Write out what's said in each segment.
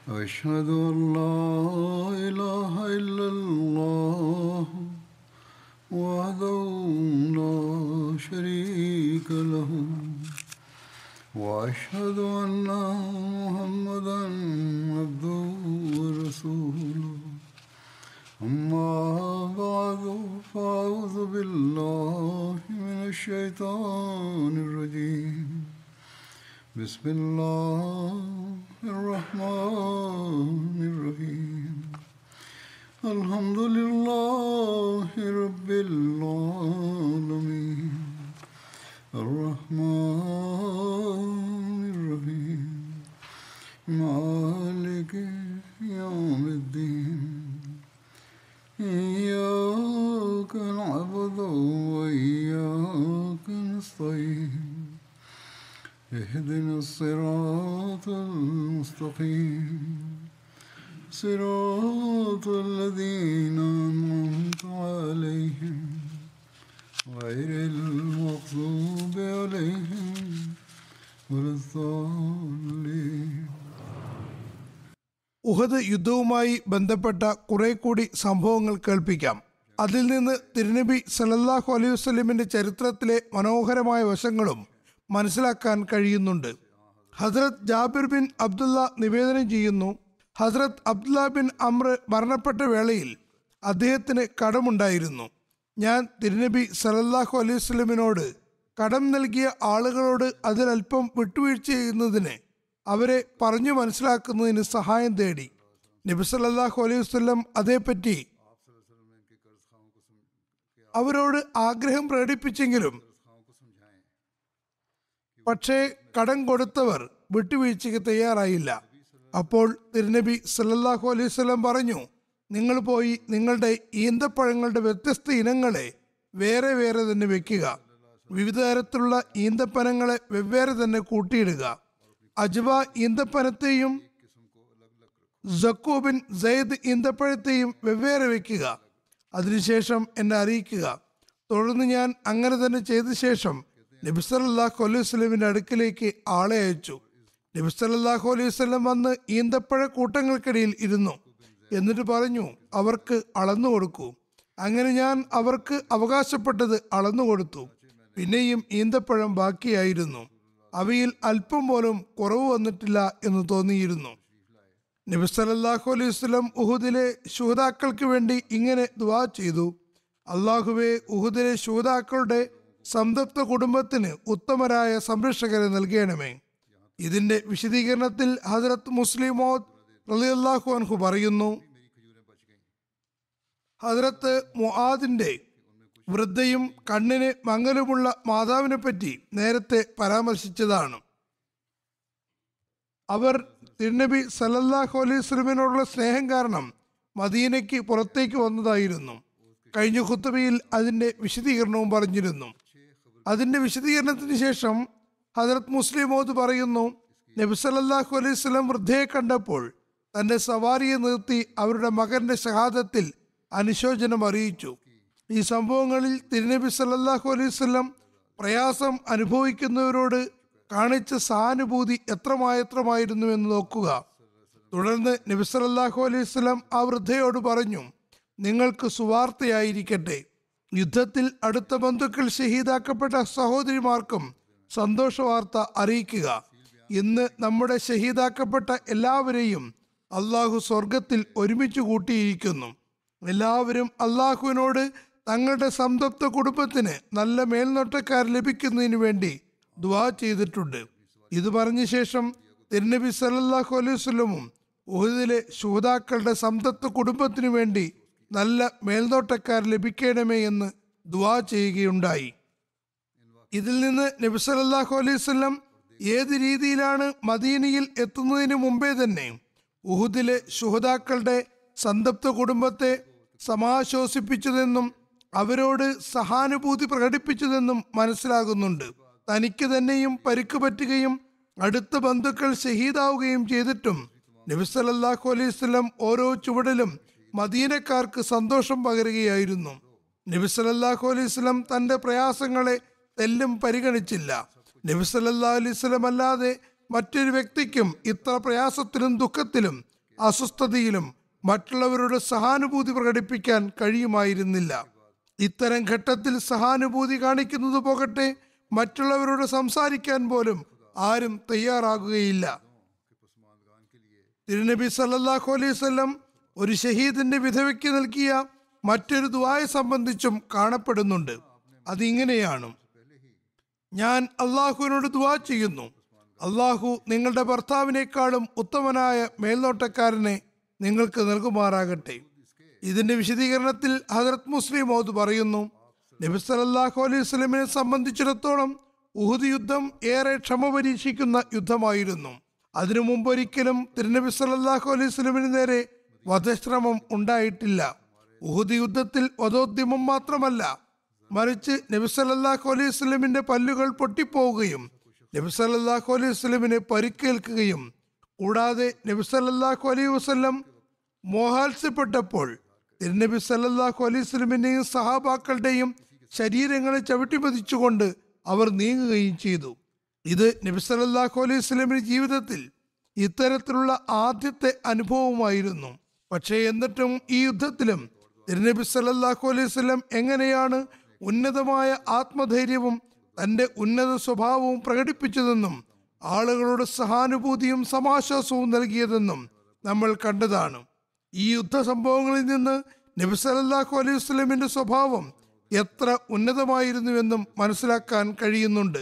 أشهد أن لا إله إلا الله وحده لا شريك له وأشهد أن محمدا عبده ورسوله أما بعد فأعوذ بالله من الشيطان الرجيم بسم الله الرحمن الرحيم الحمد لله رب العالمين الرحمن الرحيم مالك يوم الدين إياك نعبد وإياك نستعين اهدنا الصراط المستقيم صراط الذين أنعمت عليهم غير المغضوب عليهم ولا الضالين ഉഹദ് യുദ്ധവുമായി ബന്ധപ്പെട്ട കുറെ കൂടി സംഭവങ്ങൾ കേൾപ്പിക്കാം അതിൽ നിന്ന് തിരുനബി സല്ലല്ലാഹു അലൈഹി വസല്ലമിന്റെ ചരിത്രത്തിലെ മനോഹരമായ വശങ്ങളും മനസ്സിലാക്കാൻ കഴിയുന്നുണ്ട് ഹസ്രത് ജാബിർ ബിൻ അബ്ദുള്ള നിവേദനം ചെയ്യുന്നു ഹസ്രത് അബ്ദുള്ള ബിൻ അമ്ര മരണപ്പെട്ട വേളയിൽ അദ്ദേഹത്തിന് കടമുണ്ടായിരുന്നു ഞാൻ തിരുനബി സല്ലല്ലാഹു അലൈഹി വസല്ലമിനോട് കടം നൽകിയ ആളുകളോട് അതിലൽപ്പം വിട്ടുവീഴ്ച ചെയ്യുന്നതിന് അവരെ പറഞ്ഞു മനസ്സിലാക്കുന്നതിന് സഹായം തേടി നബി സല്ലല്ലാഹു അലൈഹി വസല്ലം അതേപ്പറ്റി അവരോട് ആഗ്രഹം പ്രകടിപ്പിച്ചെങ്കിലും പക്ഷേ കടം കൊടുത്തവർ വിട്ടുവീഴ്ചയ്ക്ക് തയ്യാറായില്ല അപ്പോൾ തിരുനബി സല്ലല്ലാഹു അലൈഹി വസല്ലം പറഞ്ഞു നിങ്ങൾ പോയി നിങ്ങളുടെ ഈന്തപ്പഴങ്ങളുടെ വ്യത്യസ്ത ഇനങ്ങളെ വേറെ വേറെ തന്നെ വെക്കുക വിവിധ തരത്തിലുള്ള ഈന്തപ്പനങ്ങളെ വെവ്വേറെ തന്നെ കൂട്ടിയിടുക അജ്വ ഈന്തപ്പനത്തെയും ജക്കൂബിൻ സെയ്ദ് ഈന്തപ്പഴത്തെയും വെവ്വേറെ വെക്കുക അതിനുശേഷം എന്നെ അറിയിക്കുക തുടർന്ന് ഞാൻ അങ്ങനെ തന്നെ ചെയ്ത ശേഷം നബി സല്ലല്ലാഹു അലൈഹി വസല്ലമിന്റെ അടുക്കിലേക്ക് ആളെ അയച്ചു നബി സല്ലല്ലാഹു അലൈഹി വസല്ലം വന്ന് ഈന്തപ്പഴ കൂട്ടങ്ങൾക്കിടയിൽ ഇരുന്നു എന്നിട്ട് പറഞ്ഞു അവർക്ക് അളന്നു കൊടുക്കൂ അങ്ങനെ ഞാൻ അവർക്ക് അവകാശപ്പെട്ടത് അളന്നു കൊടുത്തു പിന്നെയും ഈന്തപ്പഴം ബാക്കിയായിരുന്നു അവയിൽ അല്പം പോലും കുറവ് വന്നിട്ടില്ല എന്ന് തോന്നിയിരുന്നു നബി സല്ലല്ലാഹു അലൈഹി വസല്ലം ഉഹുദിലെ ശൂതാക്കൾക്ക് വേണ്ടി ഇങ്ങനെ ദുആ ചെയ്തു അള്ളാഹുവെ ഉഹുദിലെ ശൂതാക്കളുടെ സംതപ്ത കുടുംബത്തിന് ഉത്തമരായ സംരക്ഷകരെ നൽകണമേ ഇതിന്റെ വിശദീകരണത്തിൽ ഹജറത്ത് മുസ്ലിമോദ് റളിയല്ലാഹു അൻഹു പറയുന്നു ഹജറത്ത് മുആദിന്റെ വൃദ്ധയും കണ്ണിന് മങ്ങലുമുള്ള മാതാവിനെ പറ്റി നേരത്തെ പരാമർശിച്ചതാണ് അവർ തിരുനബി സല്ലല്ലാഹു അലൈഹി വസല്ലമയോടുള്ള സ്നേഹം കാരണം മദീനയ്ക്ക് പുറത്തേക്ക് വന്നതായിരുന്നു കഴിഞ്ഞ ഖുത്തബയിൽ അതിന്റെ വിശദീകരണവും പറഞ്ഞിരുന്നു അതിന്റെ വിശദീകരണത്തിന് ശേഷം ഹജറത് മുസ്ലിമോദ് പറയുന്നു നബി സല്ലല്ലാഹു അലൈഹി വസല്ലം വൃദ്ധയെ കണ്ടപ്പോൾ തന്റെ സവാരിയെ നിർത്തി അവരുടെ മകന്റെ ഷഹാദത്തിൽ അനുശോചനം അറിയിച്ചു ഈ സംഭവങ്ങളിൽ തിരുനബി സല്ലല്ലാഹു അലൈഹി വസല്ലം പ്രയാസം അനുഭവിക്കുന്നവരോട് കാണിച്ച സഹാനുഭൂതി എത്രമാത്രമായിരുന്നു എന്ന് നോക്കുക തുടർന്ന് നബി സല്ലല്ലാഹു അലൈഹി വസല്ലം ആ വൃദ്ധയോട് പറഞ്ഞു നിങ്ങൾക്ക് സുവാർത്തയായിരിക്കട്ടെ യുദ്ധത്തിൽ അടുത്ത ബന്ധുക്കൾ ഷഹീദാക്കപ്പെട്ട സഹോദരിമാർക്കും സന്തോഷ വാർത്ത അറിയിക്കുക ഇന്ന് നമ്മുടെ ഷഹീദാക്കപ്പെട്ട എല്ലാവരെയും അള്ളാഹു സ്വർഗത്തിൽ ഒരുമിച്ച് കൂട്ടിയിരിക്കുന്നു എല്ലാവരും അള്ളാഹുവിനോട് തങ്ങളുടെ സംതപ്ത കുടുംബത്തിന് നല്ല മേൽനോട്ടക്കാർ ലഭിക്കുന്നതിന് വേണ്ടി ദുവാ ചെയ്തിട്ടുണ്ട് ഇത് പറഞ്ഞ ശേഷം തിരുനബി സല്ലല്ലാഹു അലൈഹി വസല്ലമും ഉഹദിലെ ശൂതാക്കളുടെ സംതപ്ത കുടുംബത്തിനു വേണ്ടി നല്ല മേൽനോട്ടക്കാർ ലഭിക്കണമേ എന്ന് ദുവാ ചെയ്യുകയുണ്ടായി ഇതിൽ നിന്ന് നബി സല്ലല്ലാഹു അലൈഹി വസല്ലം ഏത് രീതിയിലാണ് മദീനയിൽ എത്തുന്നതിന് മുമ്പേ തന്നെ ഉഹുദിലെ ശുഹതാക്കളുടെ സന്തപ്ത കുടുംബത്തെ സമാശ്വസിപ്പിച്ചതെന്നും അവരോട് സഹാനുഭൂതി പ്രകടിപ്പിച്ചതെന്നും മനസ്സിലാകുന്നുണ്ട് തനിക്ക് തന്നെയും പരിക്ക് പറ്റുകയും അടുത്ത ബന്ധുക്കൾ ഷഹീദാവുകയും ചെയ്തിട്ടും നബി സല്ലല്ലാഹു അലൈഹി വസല്ലം ഓരോ ചുവടിലും മദീനക്കാർക്ക് സന്തോഷം പകരുകയായിരുന്നു നബി സല്ലല്ലാഹു അലൈഹി വസല്ലം തന്റെ പ്രയാസങ്ങളെ തെല്ലും പരിഗണിച്ചില്ല നബി സല്ലല്ലാഹു അലൈഹി വസല്ലം അല്ലാതെ മറ്റൊരു വ്യക്തിക്കും ഇത്ര പ്രയാസത്തിലും ദുഃഖത്തിലും അസ്വസ്ഥതയിലും മറ്റുള്ളവരോട് സഹാനുഭൂതി പ്രകടിപ്പിക്കാൻ കഴിയുമായിരുന്നില്ല ഇത്തരം ഘട്ടത്തിൽ സഹാനുഭൂതി കാണിക്കുന്നത് പോകട്ടെ മറ്റുള്ളവരോട് സംസാരിക്കാൻ പോലും ആരും തയ്യാറാകുകയില്ല തിരുനബി സല്ലല്ലാഹു അലൈഹി വസല്ലം ഒരു ഷഹീദിന്റെ വിധവയ്ക്ക് നൽകിയ മറ്റൊരു ദുആയെ സംബന്ധിച്ചും കാണപ്പെടുന്നുണ്ട് അതിങ്ങനെയാണ് ഞാൻ അള്ളാഹുവിനോട് ദുആ ചെയ്യുന്നു അള്ളാഹു നിങ്ങളുടെ ഭർത്താവിനേക്കാളും ഉത്തമനായ മേൽനോട്ടക്കാരനെ നിങ്ങൾക്ക് നൽകുമാറാകട്ടെ ഇതിന്റെ വിശദീകരണത്തിൽ ഹജറത് മുസ്ലിം മോദ് പറയുന്നു നബി സല്ലല്ലാഹു അലൈഹി വസല്ലമിനെ സംബന്ധിച്ചിടത്തോളം ഉഹുദ് യുദ്ധം ഏറെ ക്ഷമ പരീക്ഷിക്കുന്ന യുദ്ധമായിരുന്നു അതിനു മുമ്പൊരിക്കലും തിരുനബി സല്ലല്ലാഹു അലൈഹി വസല്ലമിന് നേരെ വധശ്രമം ഉണ്ടായിട്ടില്ല ഉഹുദ് യുദ്ധത്തിൽ വധോദ്യമം മാത്രമല്ല മറിച്ച് നബി സല്ലല്ലാഹു അലൈഹി വസല്ലമിന്റെ പല്ലുകൾ പൊട്ടിപ്പോവുകയും നബി സല്ലല്ലാഹു അലൈഹി വസല്ലമിന് പരിക്കേൽക്കുകയും കൂടാതെ നബി സല്ലല്ലാഹു അലൈഹി വസല്ലം മോഹാത്സ്യപ്പെട്ടപ്പോൾ തിരുനബി സല്ലല്ലാഹു അലൈഹി വസല്ലമിന്റെയും സഹാബാക്കളുടെയും ശരീരങ്ങളെ ചവിട്ടിപ്പതിച്ചുകൊണ്ട് അവർ നീങ്ങുകയും ചെയ്തു ഇത് നബി സല്ലല്ലാഹു അലൈഹി വസല്ലമിന്റെ ജീവിതത്തിൽ ഇത്തരത്തിലുള്ള ആദ്യത്തെ അനുഭവമായിരുന്നു പക്ഷേ എന്നിട്ടും ഈ യുദ്ധത്തിലും തിരുനബി സല്ലല്ലാഹു അലൈഹി വസല്ലം എങ്ങനെയാണ് ഉന്നതമായ ആത്മധൈര്യവും തന്റെ ഉന്നത സ്വഭാവവും പ്രകടിപ്പിച്ചതെന്നും ആളുകളോട് സഹാനുഭൂതിയും സമാശ്വാസവും നൽകിയതെന്നും നമ്മൾ കണ്ടതാണ് ഈ യുദ്ധ സംഭവങ്ങളിൽ നിന്ന് നബി സല്ലല്ലാഹു അലൈഹി വസല്ലമിന്റെ സ്വഭാവം എത്ര ഉന്നതമായിരുന്നുവെന്നും മനസ്സിലാക്കാൻ കഴിയുന്നുണ്ട്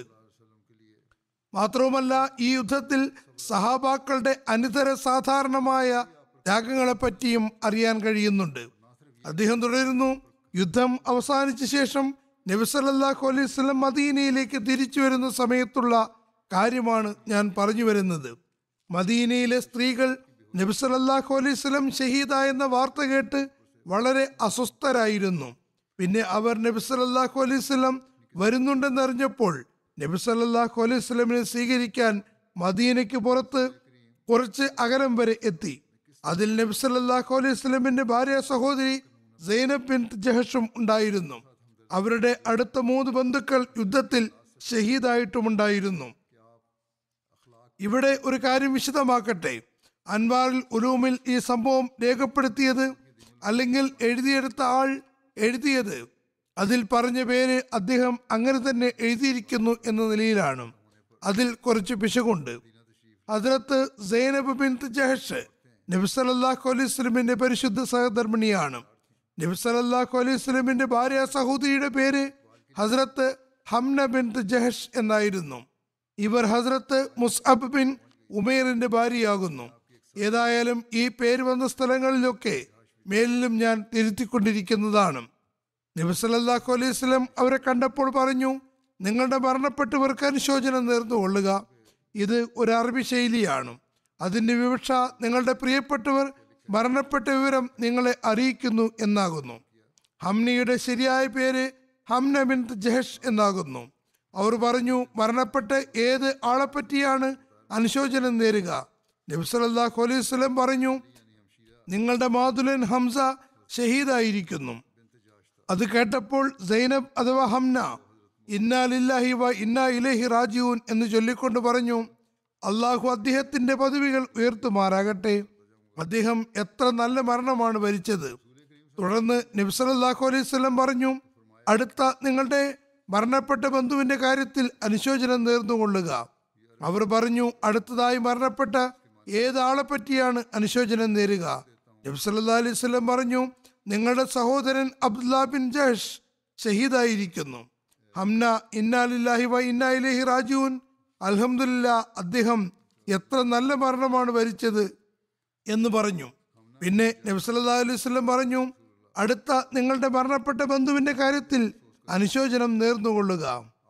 മാത്രവുമല്ല ഈ യുദ്ധത്തിൽ സഹാബാക്കളുടെ അനിതര സാധാരണമായ ത്യാഗങ്ങളെപ്പറ്റിയും അറിയാൻ കഴിയുന്നുണ്ട് അദ്ദേഹം തുടരുന്നു യുദ്ധം അവസാനിച്ച ശേഷം നബി സല്ലല്ലാഹു അലൈഹി വസല്ലം മദീനയിലേക്ക് തിരിച്ചു വരുന്ന സമയത്തുള്ള കാര്യമാണ് ഞാൻ പറഞ്ഞു വരുന്നത് മദീനയിലെ സ്ത്രീകൾ നബി സല്ലല്ലാഹു അലൈഹി വസല്ലം ഷഹീദായെന്ന വാർത്ത കേട്ട് വളരെ അസ്വസ്ഥരായിരുന്നു പിന്നെ അവർ നബി സല്ലല്ലാഹു അലൈഹി വസല്ലം വരുന്നുണ്ടെന്നറിഞ്ഞപ്പോൾ നബി സല്ലല്ലാഹു അലൈഹി വസല്ലമിനെ സ്വീകരിക്കാൻ മദീനയ്ക്ക് പുറത്ത് കുറച്ച് അകലം വരെ എത്തി അതിൽ നബി സല്ലല്ലാഹു അലൈഹി വസല്ലമിന്റെ ഭാര്യ സഹോദരി സൈനബ് ബിൻ ജഹഷും ഉണ്ടായിരുന്നു അവരുടെ അടുത്ത മൂന്ന് ബന്ധുക്കൾ യുദ്ധത്തിൽ ഷഹീദായിട്ടുമുണ്ടായിരുന്നു ഇവിടെ ഒരു കാര്യം വിശദമാക്കട്ടെ അൻവാറിൽ ഉലൂമിൽ ഈ സംഭവം രേഖപ്പെടുത്തിയത് അല്ലെങ്കിൽ എഴുതിയെടുത്ത ആൾ എഴുതിയത് അതിൽ പറഞ്ഞ പേര് അദ്ദേഹം അങ്ങനെ തന്നെ എഴുതിയിരിക്കുന്നു എന്ന നിലയിലാണ് അതിൽ കുറച്ച് പിശകുണ്ട് ഹദ്രത്ത് സൈനബ് ബിൻ ജഹഷ് നബി സല്ലല്ലാഹു അലൈഹി വസല്ലമിന്റെ പരിശുദ്ധ സഹധർമ്മിണിയാണ് നബി സല്ലല്ലാഹു അലൈഹി വസല്ലമിന്റെ ഭാര്യ സഹോദരിയുടെ പേര് ഹസ്രത്ത് ഹംന ബിൻ ജഹഷ് എന്നായിരുന്നു ഇവർ ഹസ്രത്ത് മുസ്അബ് ബിൻ ഉമേറിന്റെ ഭാര്യയാകുന്നു ഏതായാലും ഈ പേര് വന്ന സ്ഥലങ്ങളിലൊക്കെ മേലിലും ഞാൻ തിരുത്തിക്കൊണ്ടിരിക്കുന്നതാണ് നബി സല്ലല്ലാഹു അലൈഹി വസല്ലം അവരെ കണ്ടപ്പോൾ പറഞ്ഞു നിങ്ങളുടെ മരണപ്പെട്ടവർക്ക് അനുശോചനം നേർന്നുകൊള്ളുക ഇത് ഒരു അറബി ശൈലിയാണ് അതിന്റെ വിവക്ഷ നിങ്ങളുടെ പ്രിയപ്പെട്ടവർ മരണപ്പെട്ട വിവരം നിങ്ങളെ അറിയിക്കുന്നു എന്നാകുന്നു ഹംനയുടെ ശരിയായ പേര് ഹംന ബിൻ ജഹഷ് എന്നാകുന്നു അവർ പറഞ്ഞു മരണപ്പെട്ട ഏത് ആളെപ്പറ്റിയാണ് അനുശോചനം നേരുക നബി സല്ലല്ലാഹു അലൈഹി വസല്ലം പറഞ്ഞു നിങ്ങളുടെ മാതുലൻ ഹംസ ഷഹീദായിരിക്കുന്നു അത് കേട്ടപ്പോൾ സൈനബ് അഥവാ ഹംന ഇന്നാലില്ലാഹി വ ഇന്നാ ഇലഹി റാജിഊൻ എന്ന് ചൊല്ലിക്കൊണ്ട് പറഞ്ഞു അള്ളാഹു അദ്ദേഹത്തിന്റെ പദവികൾ ഉയർത്തുമാറാകട്ടെ അദ്ദേഹം എത്ര നല്ല മരണമാണ് വരിച്ചത് തുടർന്ന് നബ്സലല്ലാഹു അലൈഹി സ്വലം പറഞ്ഞു അടുത്ത നിങ്ങളുടെ മരണപ്പെട്ട ബന്ധുവിന്റെ കാര്യത്തിൽ അനുശോചനം നേർന്നുകൊള്ളുക അവർ പറഞ്ഞു അടുത്തതായി മരണപ്പെട്ട ഏതാളെ പറ്റിയാണ് അനുശോചനം നേരുക നബ്സല്ലാ അലൈഹി സ്വലം പറഞ്ഞു നിങ്ങളുടെ സഹോദരൻ അബ്ദുല്ലാ ബിൻ ജഹഷ് ഷഹീദായിരിക്കുന്നു ഹംന ഇന്നാലില്ലാഹി വ ഇന്നാ ഇലൈഹി റാജുൻ അൽഹംദുലില്ല അദ്ദേഹം എത്ര നല്ല മരണമാണ് വരിച്ചത് എന്ന് പറഞ്ഞു പിന്നെ നബ്സല്ലാ അലൈഹി സ്വലം പറഞ്ഞു അടുത്ത നിങ്ങളുടെ മരണപ്പെട്ട ബന്ധുവിന്റെ കാര്യത്തിൽ അനുശോചനം നേർന്നുകൊള്ളുക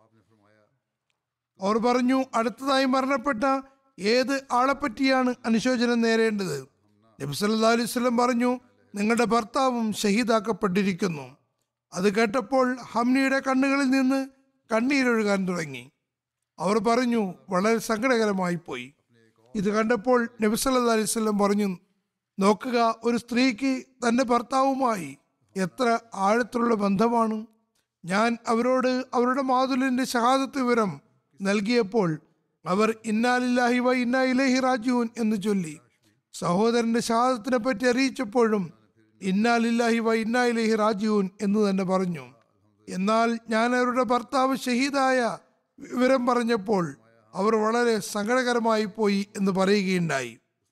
അവർ പറഞ്ഞു അടുത്തതായി മരണപ്പെട്ട ഏത് ആളെപ്പറ്റിയാണ് അനുശോചനം നേരേണ്ടത് നബ്സല്ലാ അലൈഹി സ്വലം പറഞ്ഞു നിങ്ങളുടെ ഭർത്താവും ഷഹീദാക്കപ്പെട്ടിരിക്കുന്നു അത് കേട്ടപ്പോൾ ഹംനിയുടെ കണ്ണുകളിൽ നിന്ന് കണ്ണീരൊഴുകാൻ തുടങ്ങി അവർ പറഞ്ഞു വളരെ സങ്കടകരമായി പോയി ഇത് കണ്ടപ്പോൾ നബി സല്ലല്ലാഹു അലൈഹി വസല്ലം പറഞ്ഞു നോക്കുക ഒരു സ്ത്രീക്ക് തന്റെ ഭർത്താവുമായി എത്ര ആഴത്തിലുള്ള ബന്ധമാണ് ഞാൻ അവരോട് അവരുടെ മാതുലിന്റെ ഷഹാദത്ത് വിവരം നൽകിയപ്പോൾ അവർ ഇന്നാലില്ലാഹി വ ഇന്നാ ഇലൈഹി റാജിഊൻ എന്ന് ചൊല്ലി സഹോദരന്റെ ഷഹാദത്തിനെ പറ്റി അറിയിച്ചപ്പോഴും ഇന്നാലില്ലാഹി വ ഇന്നായിലേഹി റാജീവൻ എന്ന് തന്നെ പറഞ്ഞു എന്നാൽ ഞാൻ അവരുടെ ഭർത്താവ് ഷഹീദായ വിവരം പറഞ്ഞപ്പോൾ അവർ വളരെ സങ്കടകരമായി പോയി എന്ന് പറയുകയുണ്ടായി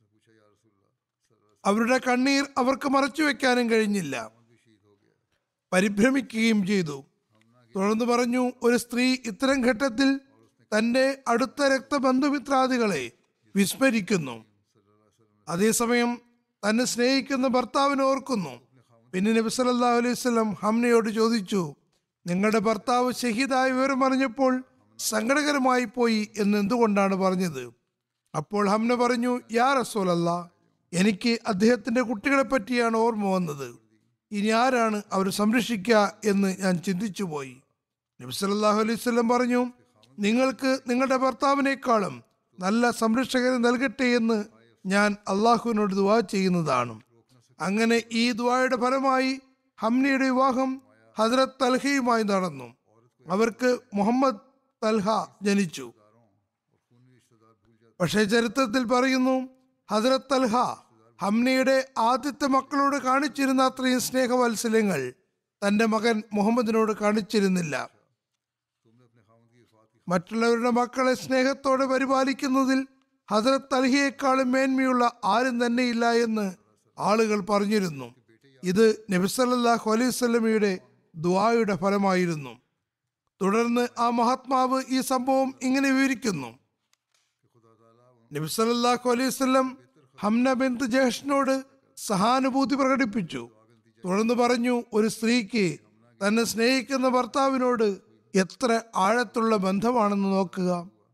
അവരുടെ കണ്ണീർ അവർക്ക് മറച്ചു വെക്കാനും കഴിഞ്ഞില്ല പരിഭ്രമിക്കുകയും ചെയ്തു തുടർന്ന് പറഞ്ഞു ഒരു സ്ത്രീ ഇത്തരം ഘട്ടത്തിൽ തന്റെ അടുത്ത രക്തബന്ധുമിത്രാദികളെ വിസ്മരിക്കുന്നു അതേസമയം തന്നെ സ്നേഹിക്കുന്ന ഭർത്താവിനെ ഓർക്കുന്നു പിന്നെ നബി സല്ലല്ലാഹു അലൈഹി വസല്ലം ഹംനയോട് ചോദിച്ചു നിങ്ങളുടെ ഭർത്താവ് ഷഹീദായ വിവരം അറിഞ്ഞപ്പോൾ സങ്കടകരമായി പോയി എന്ന് എന്തുകൊണ്ടാണ് പറഞ്ഞത് അപ്പോൾ ഹംന പറഞ്ഞു യാ റസൂലല്ല എനിക്ക് അദ്ദേഹത്തിന്റെ കുട്ടികളെ പറ്റിയാണ് ഓർമ്മ വന്നത് ഇനി ആരാണ് അവർ സംരക്ഷിക്കുക എന്ന് ഞാൻ ചിന്തിച്ചു പോയി നബി സല്ലല്ലാഹു അലൈഹി വസല്ലം പറഞ്ഞു നിങ്ങൾക്ക് നിങ്ങളുടെ ഭർത്താവിനേക്കാളും നല്ല സംരക്ഷകരെ നൽകട്ടെ എന്ന് ഞാൻ അള്ളാഹുവിനോട് ദുവാ ചെയ്യുന്നതാണ് അങ്ങനെ ഈ ദുവായുടെ ഫലമായി ഹംനയുടെ വിവാഹം ഹസ്രത്ത് തൽഹയുമായി നടന്നു അവർക്ക് മുഹമ്മദ് തൽഹ ജനിച്ചു പക്ഷേ ചരിത്രത്തിൽ പറയുന്നു ഹസ്രത്ത് തൽഹ ഹംനയുടെ ആദ്യത്തെ മക്കളോട് കാണിച്ചിരുന്ന അത്രയും സ്നേഹവാത്സല്യങ്ങൾ തന്റെ മകൻ മുഹമ്മദിനോട് കാണിച്ചിരുന്നില്ല മറ്റുള്ളവരുടെ മക്കളെ സ്നേഹത്തോടെ പരിപാലിക്കുന്നതിൽ ഹസരത്ത് തൽഹിയേക്കാളും മേന്മയുള്ള ആരും തന്നെയില്ല എന്ന് ആളുകൾ പറഞ്ഞിരുന്നു ഇത് നബിസല്ലാഹു അലൈഹി സ്വലമിയുടെ ദുആയുടെ ഫലമായിരുന്നു തുടർന്ന് ആ മഹാത്മാവ് ഈ സംഭവം ഇങ്ങനെ വിവരിക്കുന്നു നബിസല്ലാഹു അലൈഹി വസല്ലം ഹംന ബിന്ത് ജേഷനോട് സഹാനുഭൂതി പ്രകടിപ്പിച്ചു തുടർന്ന് പറഞ്ഞു ഒരു സ്ത്രീക്ക് തന്നെ സ്നേഹിക്കുന്ന ഭർത്താവിനോട് എത്ര ആഴത്തുള്ള ബന്ധമാണെന്ന് നോക്കുക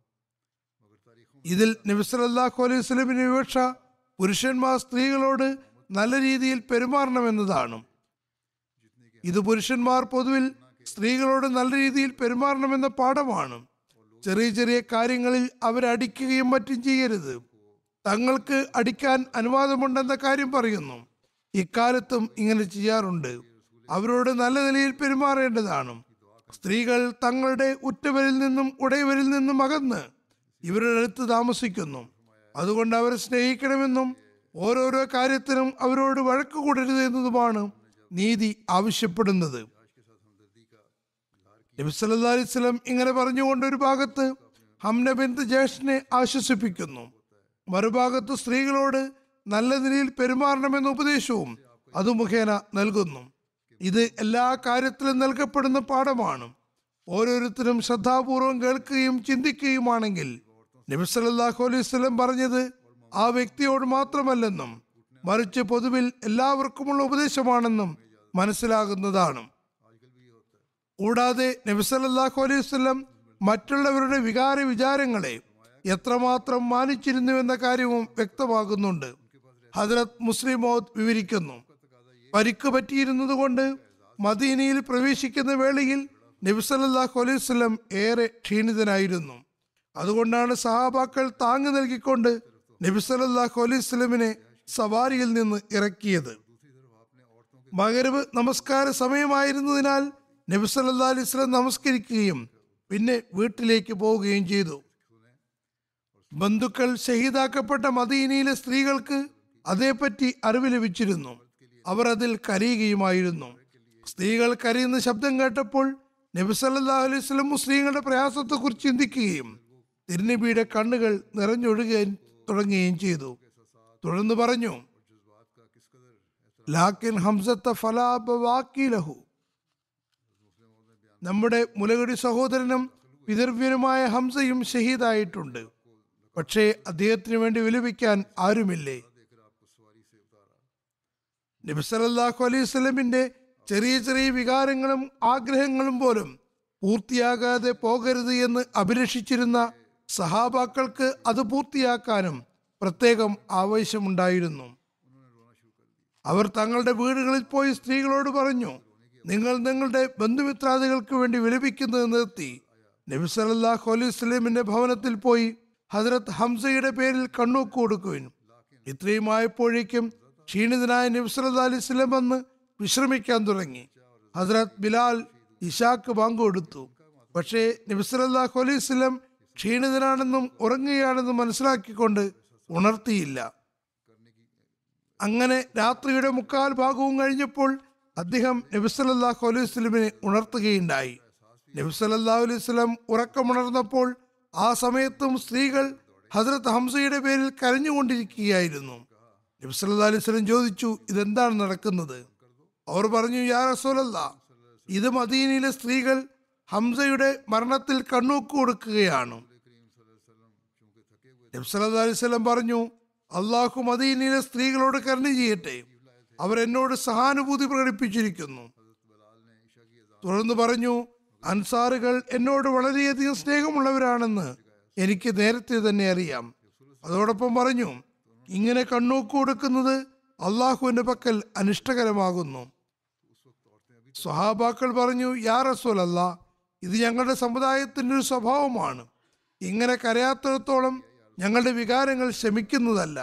ഇതിൽ നബിസലല്ലാഹു അലൈഹി സ്വലമിന്റെ വിവക്ഷ പുരുഷന്മാർ സ്ത്രീകളോട് നല്ല രീതിയിൽ പെരുമാറണമെന്നതാണ് ഇത് പുരുഷന്മാർ പൊതുവിൽ സ്ത്രീകളോട് നല്ല രീതിയിൽ പെരുമാറണമെന്ന പാഠമാണ് ചെറിയ ചെറിയ കാര്യങ്ങളിൽ അവരടിക്കുകയും മറ്റും ചെയ്യരുത് തങ്ങൾക്ക് അടിക്കാൻ അനുവാദമുണ്ടെന്ന കാര്യം പറയുന്നു ഇക്കാലത്തും ഇങ്ങനെ ചെയ്യാറുണ്ട് അവരോട് നല്ല നിലയിൽ പെരുമാറേണ്ടതാണ് സ്ത്രീകൾ തങ്ങളുടെ ഉറ്റവരിൽ നിന്നും ഉടയവരിൽ നിന്നും അകന്ന് ഇവരുടെ അടുത്ത് താമസിക്കുന്നു അതുകൊണ്ട് അവരെ സ്നേഹിക്കണമെന്നും ഓരോരോ കാര്യത്തിനും അവരോട് വഴക്ക് കൂടരുത് എന്നതുമാണ് നീതി ആവശ്യപ്പെടുന്നത് നബി സല്ലല്ലാഹു അലൈഹി വസല്ലം ഇങ്ങനെ പറഞ്ഞുകൊണ്ട് ഒരു ഭാഗത്ത് ഹംന ബിന്ത് ജ്യേഷ്ഠനെ ആശ്വസിപ്പിക്കുന്നു മറുഭാഗത്ത് സ്ത്രീകളോട് നല്ല നിലയിൽ പെരുമാറണമെന്ന ഉപദേശവും അത് മുഖേന നൽകുന്നു ഇത് എല്ലാ കാര്യത്തിലും നൽകപ്പെടുന്ന പാഠമാണ് ഓരോരുത്തരും ശ്രദ്ധാപൂർവം കേൾക്കുകയും ചിന്തിക്കുകയുമാണെങ്കിൽ നബി സല്ലല്ലാഹു അലൈഹി വസല്ലം പറഞ്ഞത് ആ വ്യക്തിയോട് മാത്രമല്ലെന്നും മറിച്ച് പൊതുവിൽ എല്ലാവർക്കുമുള്ള ഉപദേശമാണെന്നും മനസ്സിലാകുന്നതാണ് കൂടാതെ നബി സല്ലല്ലാഹു അലൈഹി വസല്ലം മറ്റുള്ളവരുടെ വികാര വിചാരങ്ങളെ എത്രമാത്രം മാനിച്ചിരുന്നു എന്ന കാര്യവും വ്യക്തമാകുന്നുണ്ട് ഹജറത് മുസ്ലിം മൗദ് വിവരിക്കുന്നു പരിക്ക് പറ്റിയിരുന്നത് കൊണ്ട് മദീനയിൽ പ്രവേശിക്കുന്ന വേളയിൽ നബി സല്ലല്ലാഹു അലൈഹി വസല്ലം ഏറെ ക്ഷീണിതനായിരുന്നു അതുകൊണ്ടാണ് സഹാബാക്കൾ താങ്ങ് നൽകിക്കൊണ്ട് നബി സല്ലല്ലാഹു അലൈഹി വസല്ലമിനെ സവാരിയിൽ നിന്ന് ഇറക്കിയത് മകരവ് നമസ്കാര സമയമായിരുന്നതിനാൽ നബി സല്ലല്ലാഹു അലൈഹി വസല്ലം നമസ്കരിക്കുകയും പിന്നെ വീട്ടിലേക്ക് പോവുകയും ചെയ്തു ബന്ധുക്കൾ ഷഹീദാക്കപ്പെട്ട മദീനയിലെ സ്ത്രീകൾക്ക് അതേപ്പറ്റി അറിവ് ലഭിച്ചിരുന്നു അവർ അതിൽ കരയുകയുമായിരുന്നു സ്ത്രീകൾ കരയുന്ന ശബ്ദം കേട്ടപ്പോൾ നബി സല്ലല്ലാഹു അലൈഹി വസല്ലം മുസ്ലിങ്ങളുടെ പ്രയാസത്തെക്കുറിച്ച് ചിന്തിക്കുകയും തിരുനബിയുടെ കണ്ണുകൾ നിറഞ്ഞൊഴുകാൻ തുടങ്ങുകയും ചെയ്തു തുടർന്ന് പറഞ്ഞു ലാക്കിൻ ഹംസത്ത ഫലാബവാക്കിലഹു നമ്മുടെ മുലകുടി സഹോദരനും പിതൃവ്യനുമായ ഹംസയും ഷഹീദായിട്ടുണ്ട് പക്ഷേ അദ്ദേഹത്തിന് വേണ്ടി വിലപിക്കാൻ ആരുമില്ലേ നബി സല്ലല്ലാഹു അലൈഹി വസല്ലമിന്റെ ചെറിയ ചെറിയ വികാരങ്ങളും ആഗ്രഹങ്ങളും പോലും പൂർത്തിയാകാതെ പോകരുത് എന്ന് അഭിലഷിച്ചിരുന്ന സഹാബാക്കൾക്ക് അത് പൂർത്തിയാക്കാനും പ്രത്യേകം ആവേശമുണ്ടായിരുന്നു അവർ തങ്ങളുടെ വീടുകളിൽ പോയി സ്ത്രീകളോട് പറഞ്ഞു നിങ്ങൾ നിങ്ങളുടെ ബന്ധുമിത്രാദികൾക്ക് വേണ്ടി വിലപിക്കുന്നത് നിർത്തി നബി സല്ലല്ലാഹു അലൈഹി വസല്ലമിന്റെ ഭവനത്തിൽ പോയി ഹജറത്ത് ഹംസയുടെ പേരിൽ കണ്ണൂക്ക് കൊടുക്കുവിൻ ഇത്രയുമായപ്പോഴേക്കും ക്ഷീണിതനായ നബി സല്ലല്ലാഹു അലൈഹി വസല്ലം വന്ന് വിശ്രമിക്കാൻ തുടങ്ങി ഹജറത്ത് ബിലാൽ ഇഷാക്ക് പങ്കുകൊടുത്തു പക്ഷേ നബി സല്ലല്ലാഹു അലൈഹി വസല്ലം ക്ഷീണിതനാണെന്നും ഉറങ്ങുകയാണെന്നും മനസ്സിലാക്കിക്കൊണ്ട് ഉണർത്തിയില്ല അങ്ങനെ രാത്രിയുടെ മുക്കാൽ ഭാഗവും കഴിഞ്ഞപ്പോൾ അദ്ദേഹം നബിസലല്ലാഹു അലൈഹി വസ്ലമിനെ ഉണർത്തുകയുണ്ടായി നബിസലല്ലാഹു അലൈഹി വസ്ലം ഉറക്കമുണർന്നപ്പോൾ ആ സമയത്തും സ്ത്രീകൾ ഹസ്രത്ത് ഹംസയുടെ പേരിൽ കരഞ്ഞുകൊണ്ടിരിക്കുകയായിരുന്നു നബിസല്ലാ അലൈഹി വസ്ലം ചോദിച്ചു ഇതെന്താണ് നടക്കുന്നത് അവർ പറഞ്ഞു യാ റസൂലല്ല ഇത് മദീനയിലെ സ്ത്രീകൾ ഹംസയുടെ മരണത്തിൽ കണ്ണൂക്ക് കൊടുക്കുകയാണ് നബ്സല്ലാ അലൈവല്ലം പറഞ്ഞു അള്ളാഹു മദീനയിലെ സ്ത്രീകളോട് കരുണ ചെയ്യട്ടെ അവർ എന്നോട് സഹാനുഭൂതി പ്രകടിപ്പിച്ചിരിക്കുന്നു തുടർന്ന് പറഞ്ഞു അൻസാറുകൾ എന്നോട് വളരെയധികം സ്നേഹമുള്ളവരാണെന്ന് എനിക്ക് നേരത്തെ തന്നെ അറിയാം അതോടൊപ്പം പറഞ്ഞു ഇങ്ങനെ കണ്ണൂക്ക് കൊടുക്കുന്നത് അള്ളാഹുവിന്റെ പക്കൽ അനിഷ്ടകരമാകുന്നു സ്വഹാബാക്കൾ പറഞ്ഞു യാ റസൂൽ അല്ല ഇത് ഞങ്ങളുടെ സമുദായത്തിന്റെ ഒരു സ്വഭാവമാണ് ഇങ്ങനെ കരയാത്തിടത്തോളം ഞങ്ങളുടെ വികാരങ്ങൾ ശമിക്കുന്നതല്ല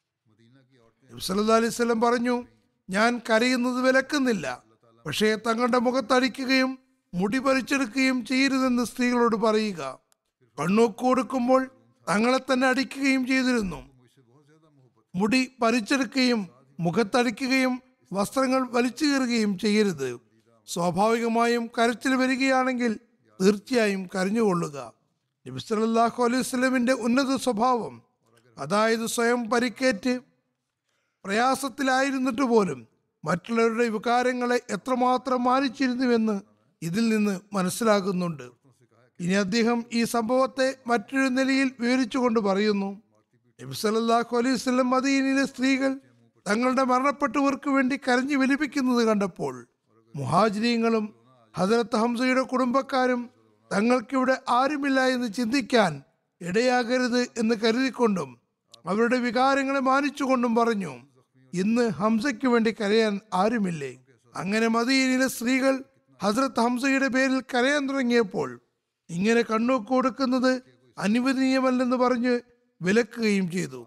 നബ്സല്ലാ അലൈഹി സ്വലം പറഞ്ഞു ഞാൻ കരയുന്നത് വിലക്കുന്നില്ല പക്ഷേ തങ്ങളുടെ മുഖത്തടിക്കുകയും മുടി പറിച്ചെടുക്കുകയും ചെയ്യരുതെന്ന് സ്ത്രീകളോട് പറയുക കണ്ണൂക്ക് കൊടുക്കുമ്പോൾ തങ്ങളെ തന്നെ അടിക്കുകയും ചെയ്തിരുന്നു മുടി പറിച്ചെടുക്കുകയും മുഖത്തടിക്കുകയും വസ്ത്രങ്ങൾ വലിച്ചു കീറുകയും ചെയ്യരുത് സ്വാഭാവികമായും കരച്ചിൽ വരികയാണെങ്കിൽ തീർച്ചയായും കരഞ്ഞുകൊള്ളുക നബിസ്വല്ലാഹു അലൈഹി സ്വലമിന്റെ ഉന്നത സ്വഭാവം അതായത് സ്വയം പരിക്കേറ്റ് പ്രയാസത്തിലായിരുന്നിട്ട് പോലും മറ്റുള്ളവരുടെ വികാരങ്ങളെ എത്രമാത്രം മാനിച്ചിരുന്നുവെന്ന് ഇതിൽ നിന്ന് മനസ്സിലാകുന്നുണ്ട് ഇനി അദ്ദേഹം ഈ സംഭവത്തെ മറ്റൊരു നിലയിൽ വിവരിച്ചുകൊണ്ട് പറയുന്നു നബിസലല്ലാഹു അലൈഹി വസല്ലം മദീനയിലെ സ്ത്രീകൾ തങ്ങളുടെ മരണപ്പെട്ടവർക്ക് വേണ്ടി കരഞ്ഞു വിലപിക്കുന്നത് കണ്ടപ്പോൾ മുഹാജിരീങ്ങളും ഹസരത്ത് ഹംസയുടെ കുടുംബക്കാരും തങ്ങൾക്കിവിടെ ആരുമില്ല എന്ന് ചിന്തിക്കാൻ ഇടയാകരുത് എന്ന് കരുതിക്കൊണ്ടും അവരുടെ വികാരങ്ങളെ മാനിച്ചുകൊണ്ടും പറഞ്ഞു ഇന്ന് ഹംസയ്ക്ക് വേണ്ടി കരയാൻ ആരുമില്ലേ അങ്ങനെ മദീനയിലെ സ്ത്രീകൾ ഹസ്രത്ത് ഹംസയുടെ പേരിൽ കരയാൻ തുടങ്ങിയപ്പോൾ ഇങ്ങനെ കണ്ണൂക്ക് കൊടുക്കുന്നത് അനുവദനീയമല്ലെന്ന് പറഞ്ഞ് വിലക്കുകയും ചെയ്തു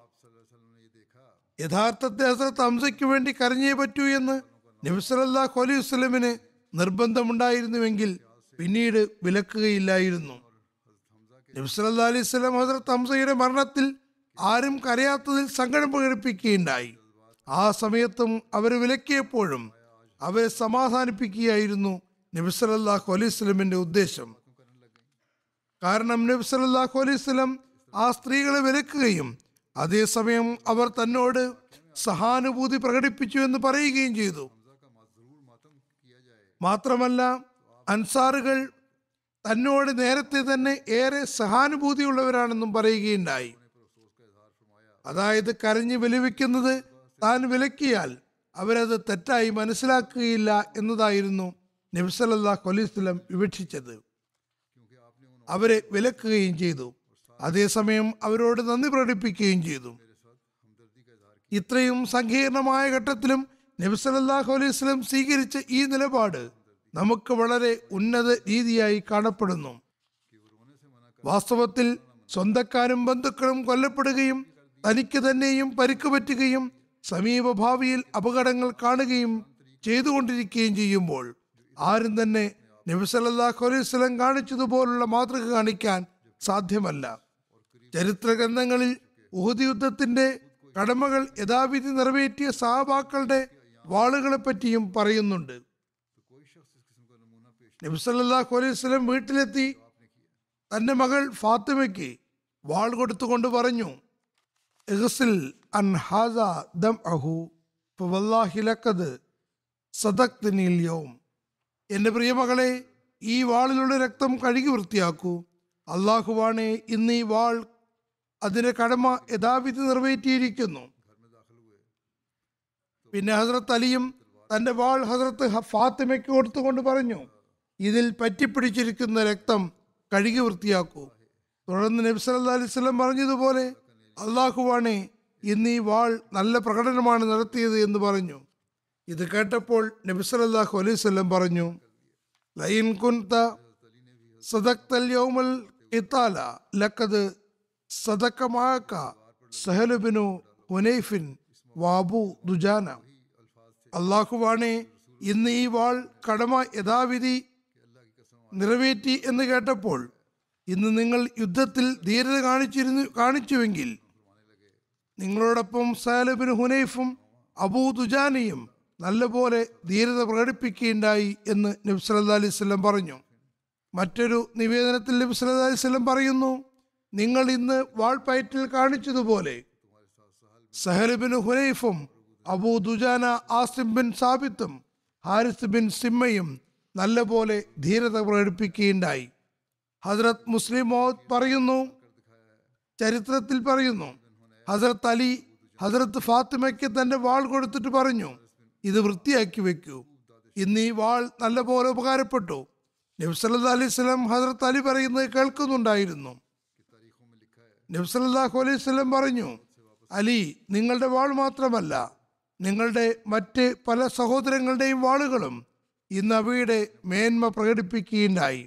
യഥാർത്ഥത്തെ ഹസ്രത്ത് ഹംസയ്ക്ക് വേണ്ടി കരഞ്ഞേ പറ്റൂ എന്ന് നബിസലല്ലാഹു അലൈഹി വസ്ലമിന് നിർബന്ധമുണ്ടായിരുന്നുവെങ്കിൽ പിന്നീട് വിലക്കുകയില്ലായിരുന്നു നബിസല്ലാ അലൈഹി സ്വലം ഹസ്രത്ത് ഹംസയുടെ മരണത്തിൽ ആരും കരയാത്തതിൽ സങ്കടം പ്രകടിപ്പിക്കുകയുണ്ടായി ആ സമയത്തും അവർ വിലക്കിയപ്പോഴും അവരെ സമാധാനിപ്പിക്കുകയായിരുന്നു നബിസലല്ലാഹു അലൈഹി സ്വലമിന്റെ ഉദ്ദേശം കാരണം നബി സല്ലല്ലാഹു അലൈഹി വസല്ലം ആ സ്ത്രീകളെ വിലക്കുകയും അതേസമയം അവർ തന്നോട് സഹാനുഭൂതി പ്രകടിപ്പിച്ചു എന്ന് പറയുകയും ചെയ്തു മാത്രമല്ല അൻസാറുകൾ തന്നോട് നേരത്തെ തന്നെ ഏറെ സഹാനുഭൂതിയുള്ളവരാണെന്നും പറയുകയുണ്ടായി അതായത് കരഞ്ഞ് വിലപിക്കുന്നത് താൻ വിലക്കിയാൽ അവരത് തെറ്റായി മനസ്സിലാക്കുകയില്ല എന്നതായിരുന്നു നബ്സലല്ലാഹു അലൈഹി വസല്ലം വിവക്ഷിച്ചത് അവരെ വിലക്കുകയും ചെയ്തു അതേസമയം അവരോട് നന്ദി പ്രകടിപ്പിക്കുകയും ചെയ്തു ഇത്രയും സങ്കീർണമായ ഘട്ടത്തിലും നബിസലല്ലാഹു അലൈഹി സ്വലം സ്വീകരിച്ച ഈ നിലപാട് നമുക്ക് വളരെ ഉന്നത രീതിയായി കാണപ്പെടുന്നു വാസ്തവത്തിൽ സ്വന്തക്കാരും ബന്ധുക്കളും കൊല്ലപ്പെടുകയും തനിക്ക് തന്നെയും പരിക്ക് പറ്റുകയും സമീപ ഭാവിയിൽ അപകടങ്ങൾ കാണുകയും ചെയ്തുകൊണ്ടിരിക്കുകയും ചെയ്യുമ്പോൾ ആരും തന്നെ നബിസലല്ലാഹു അലൈഹി സ്വലം കാണിച്ചതുപോലുള്ള മാതൃക കാണിക്കാൻ സാധ്യമല്ല ചരിത്ര ഗ്രന്ഥങ്ങളിൽ ഉഹദ് യുദ്ധത്തിന്റെ കടമകൾ യഥാവിധി നിറവേറ്റിയ സഹാബാക്കളുടെ വാളുകളെ പറ്റിയും പറയുന്നുണ്ട് നബിസല്ലാഹു അലൈഹി സ്വലം വീട്ടിലെത്തി തന്റെ മകൾ ഫാത്തിമയ്ക്ക് വാൾ കൊടുത്തുകൊണ്ട് പറഞ്ഞു ഇഗ്സിൽ അൻ ഹാസ ദം അഹു ഫവല്ലാഹി ലഖദ് സദഖ്തനിൽ യൗം എൻ്റെ പ്രിയമകളെ ഈ വാളിലുള്ള രക്തം കഴുകി വൃത്തിയാക്കൂ അള്ളാഹുവാണ് ഇന്ന് ഈ വാൾ അതിന്റെ കടമ യഥാവിധി നിറവേറ്റിയിരിക്കുന്നു പിന്നെ ഹസ്രത്ത് അലിയും തന്റെ വാൾ ഹസ്രത്ത് ഹ- ഫാത്തിമയ്ക്ക് കൊടുത്തുകൊണ്ട് പറഞ്ഞു ഇതിൽ പറ്റിപ്പിടിച്ചിരിക്കുന്ന രക്തം കഴുകി വൃത്തിയാക്കൂ തുടർന്ന് നബി സല്ലല്ലാഹു അലൈഹി വസല്ലം പറഞ്ഞതുപോലെ അള്ളാഹുവാണ് ഇന്ന് ഈ വാൾ നല്ല പ്രകടനമാണ് നടത്തിയത് എന്ന് പറഞ്ഞു ഇത് കേട്ടപ്പോൾ നബി സല്ലല്ലാഹു അലൈഹി വസല്ലം പറഞ്ഞു ലൈൻ കുൻത സദക്തൽ യൗമൽ ഇത്താല ലക്കത് സദക്കമാക്ക സഹലുബിനു ഹുനൈഫിൻ വാബു ദുജാന അള്ളാഹുവാണെ ഇന്ന് ഈ വാൾ കടമ യഥാവിധി നിറവേറ്റി എന്ന് കേട്ടപ്പോൾ ഇന്ന് നിങ്ങൾ യുദ്ധത്തിൽ ധീരത കാണിച്ചിരുന്നു കാണിച്ചുവെങ്കിൽ നിങ്ങളോടൊപ്പം സാലബിൻ ഹുനൈഫും അബൂ ദുജാനയും നല്ലപോലെ ധീരത പ്രകടിപ്പിക്കുകയുണ്ടായി എന്ന് നബി സല്ലല്ലാഹു അലൈഹി വസല്ലം പറഞ്ഞു മറ്റൊരു നിവേദനത്തിൽ നബി സല്ലല്ലാഹു അലൈഹി വസല്ലം പറയുന്നു നിങ്ങൾ ഇന്ന് വാൾപ്പയറ്റിൽ കാണിച്ചതുപോലെ സഹലിബിൻ ഹുനൈഫും അബൂ ദുജാന ആസിം ബിൻ സാബിത്തും ഹാരിസ് ബിൻ സിമ്മയും നല്ലപോലെ ധീരത പ്രകടിപ്പിക്കുകയുണ്ടായി ഹസ്രത്ത് മുസ്ലിം മൗദ് പറയുന്നു ചരിത്രത്തിൽ പറയുന്നു ഹസ്രത്ത് അലി ഹസ്രത്ത് ഫാത്തിമയ്ക്ക് തന്റെ വാൾ കൊടുത്തിട്ട് പറഞ്ഞു ഇത് വൃത്തിയാക്കി വെക്കൂ ഇന്ന് ഈ വാൾ നല്ലപോലെ ഉപകാരപ്പെട്ടു നബ്സല്ലാ അലൈഹി സ്വലം ഹസ്രത്ത് അലി പറയുന്നത് കേൾക്കുന്നുണ്ടായിരുന്നു നബ്സല്ലാഹു അലൈഹി സ്വലം പറഞ്ഞു അലി നിങ്ങളുടെ വാൾ മാത്രമല്ല നിങ്ങളുടെ മറ്റ് പല സഹോദരങ്ങളുടെയും വാളുകളും ഇന്ന് അവയുടെ മേന്മ പ്രകടിപ്പിക്കുകയുണ്ടായി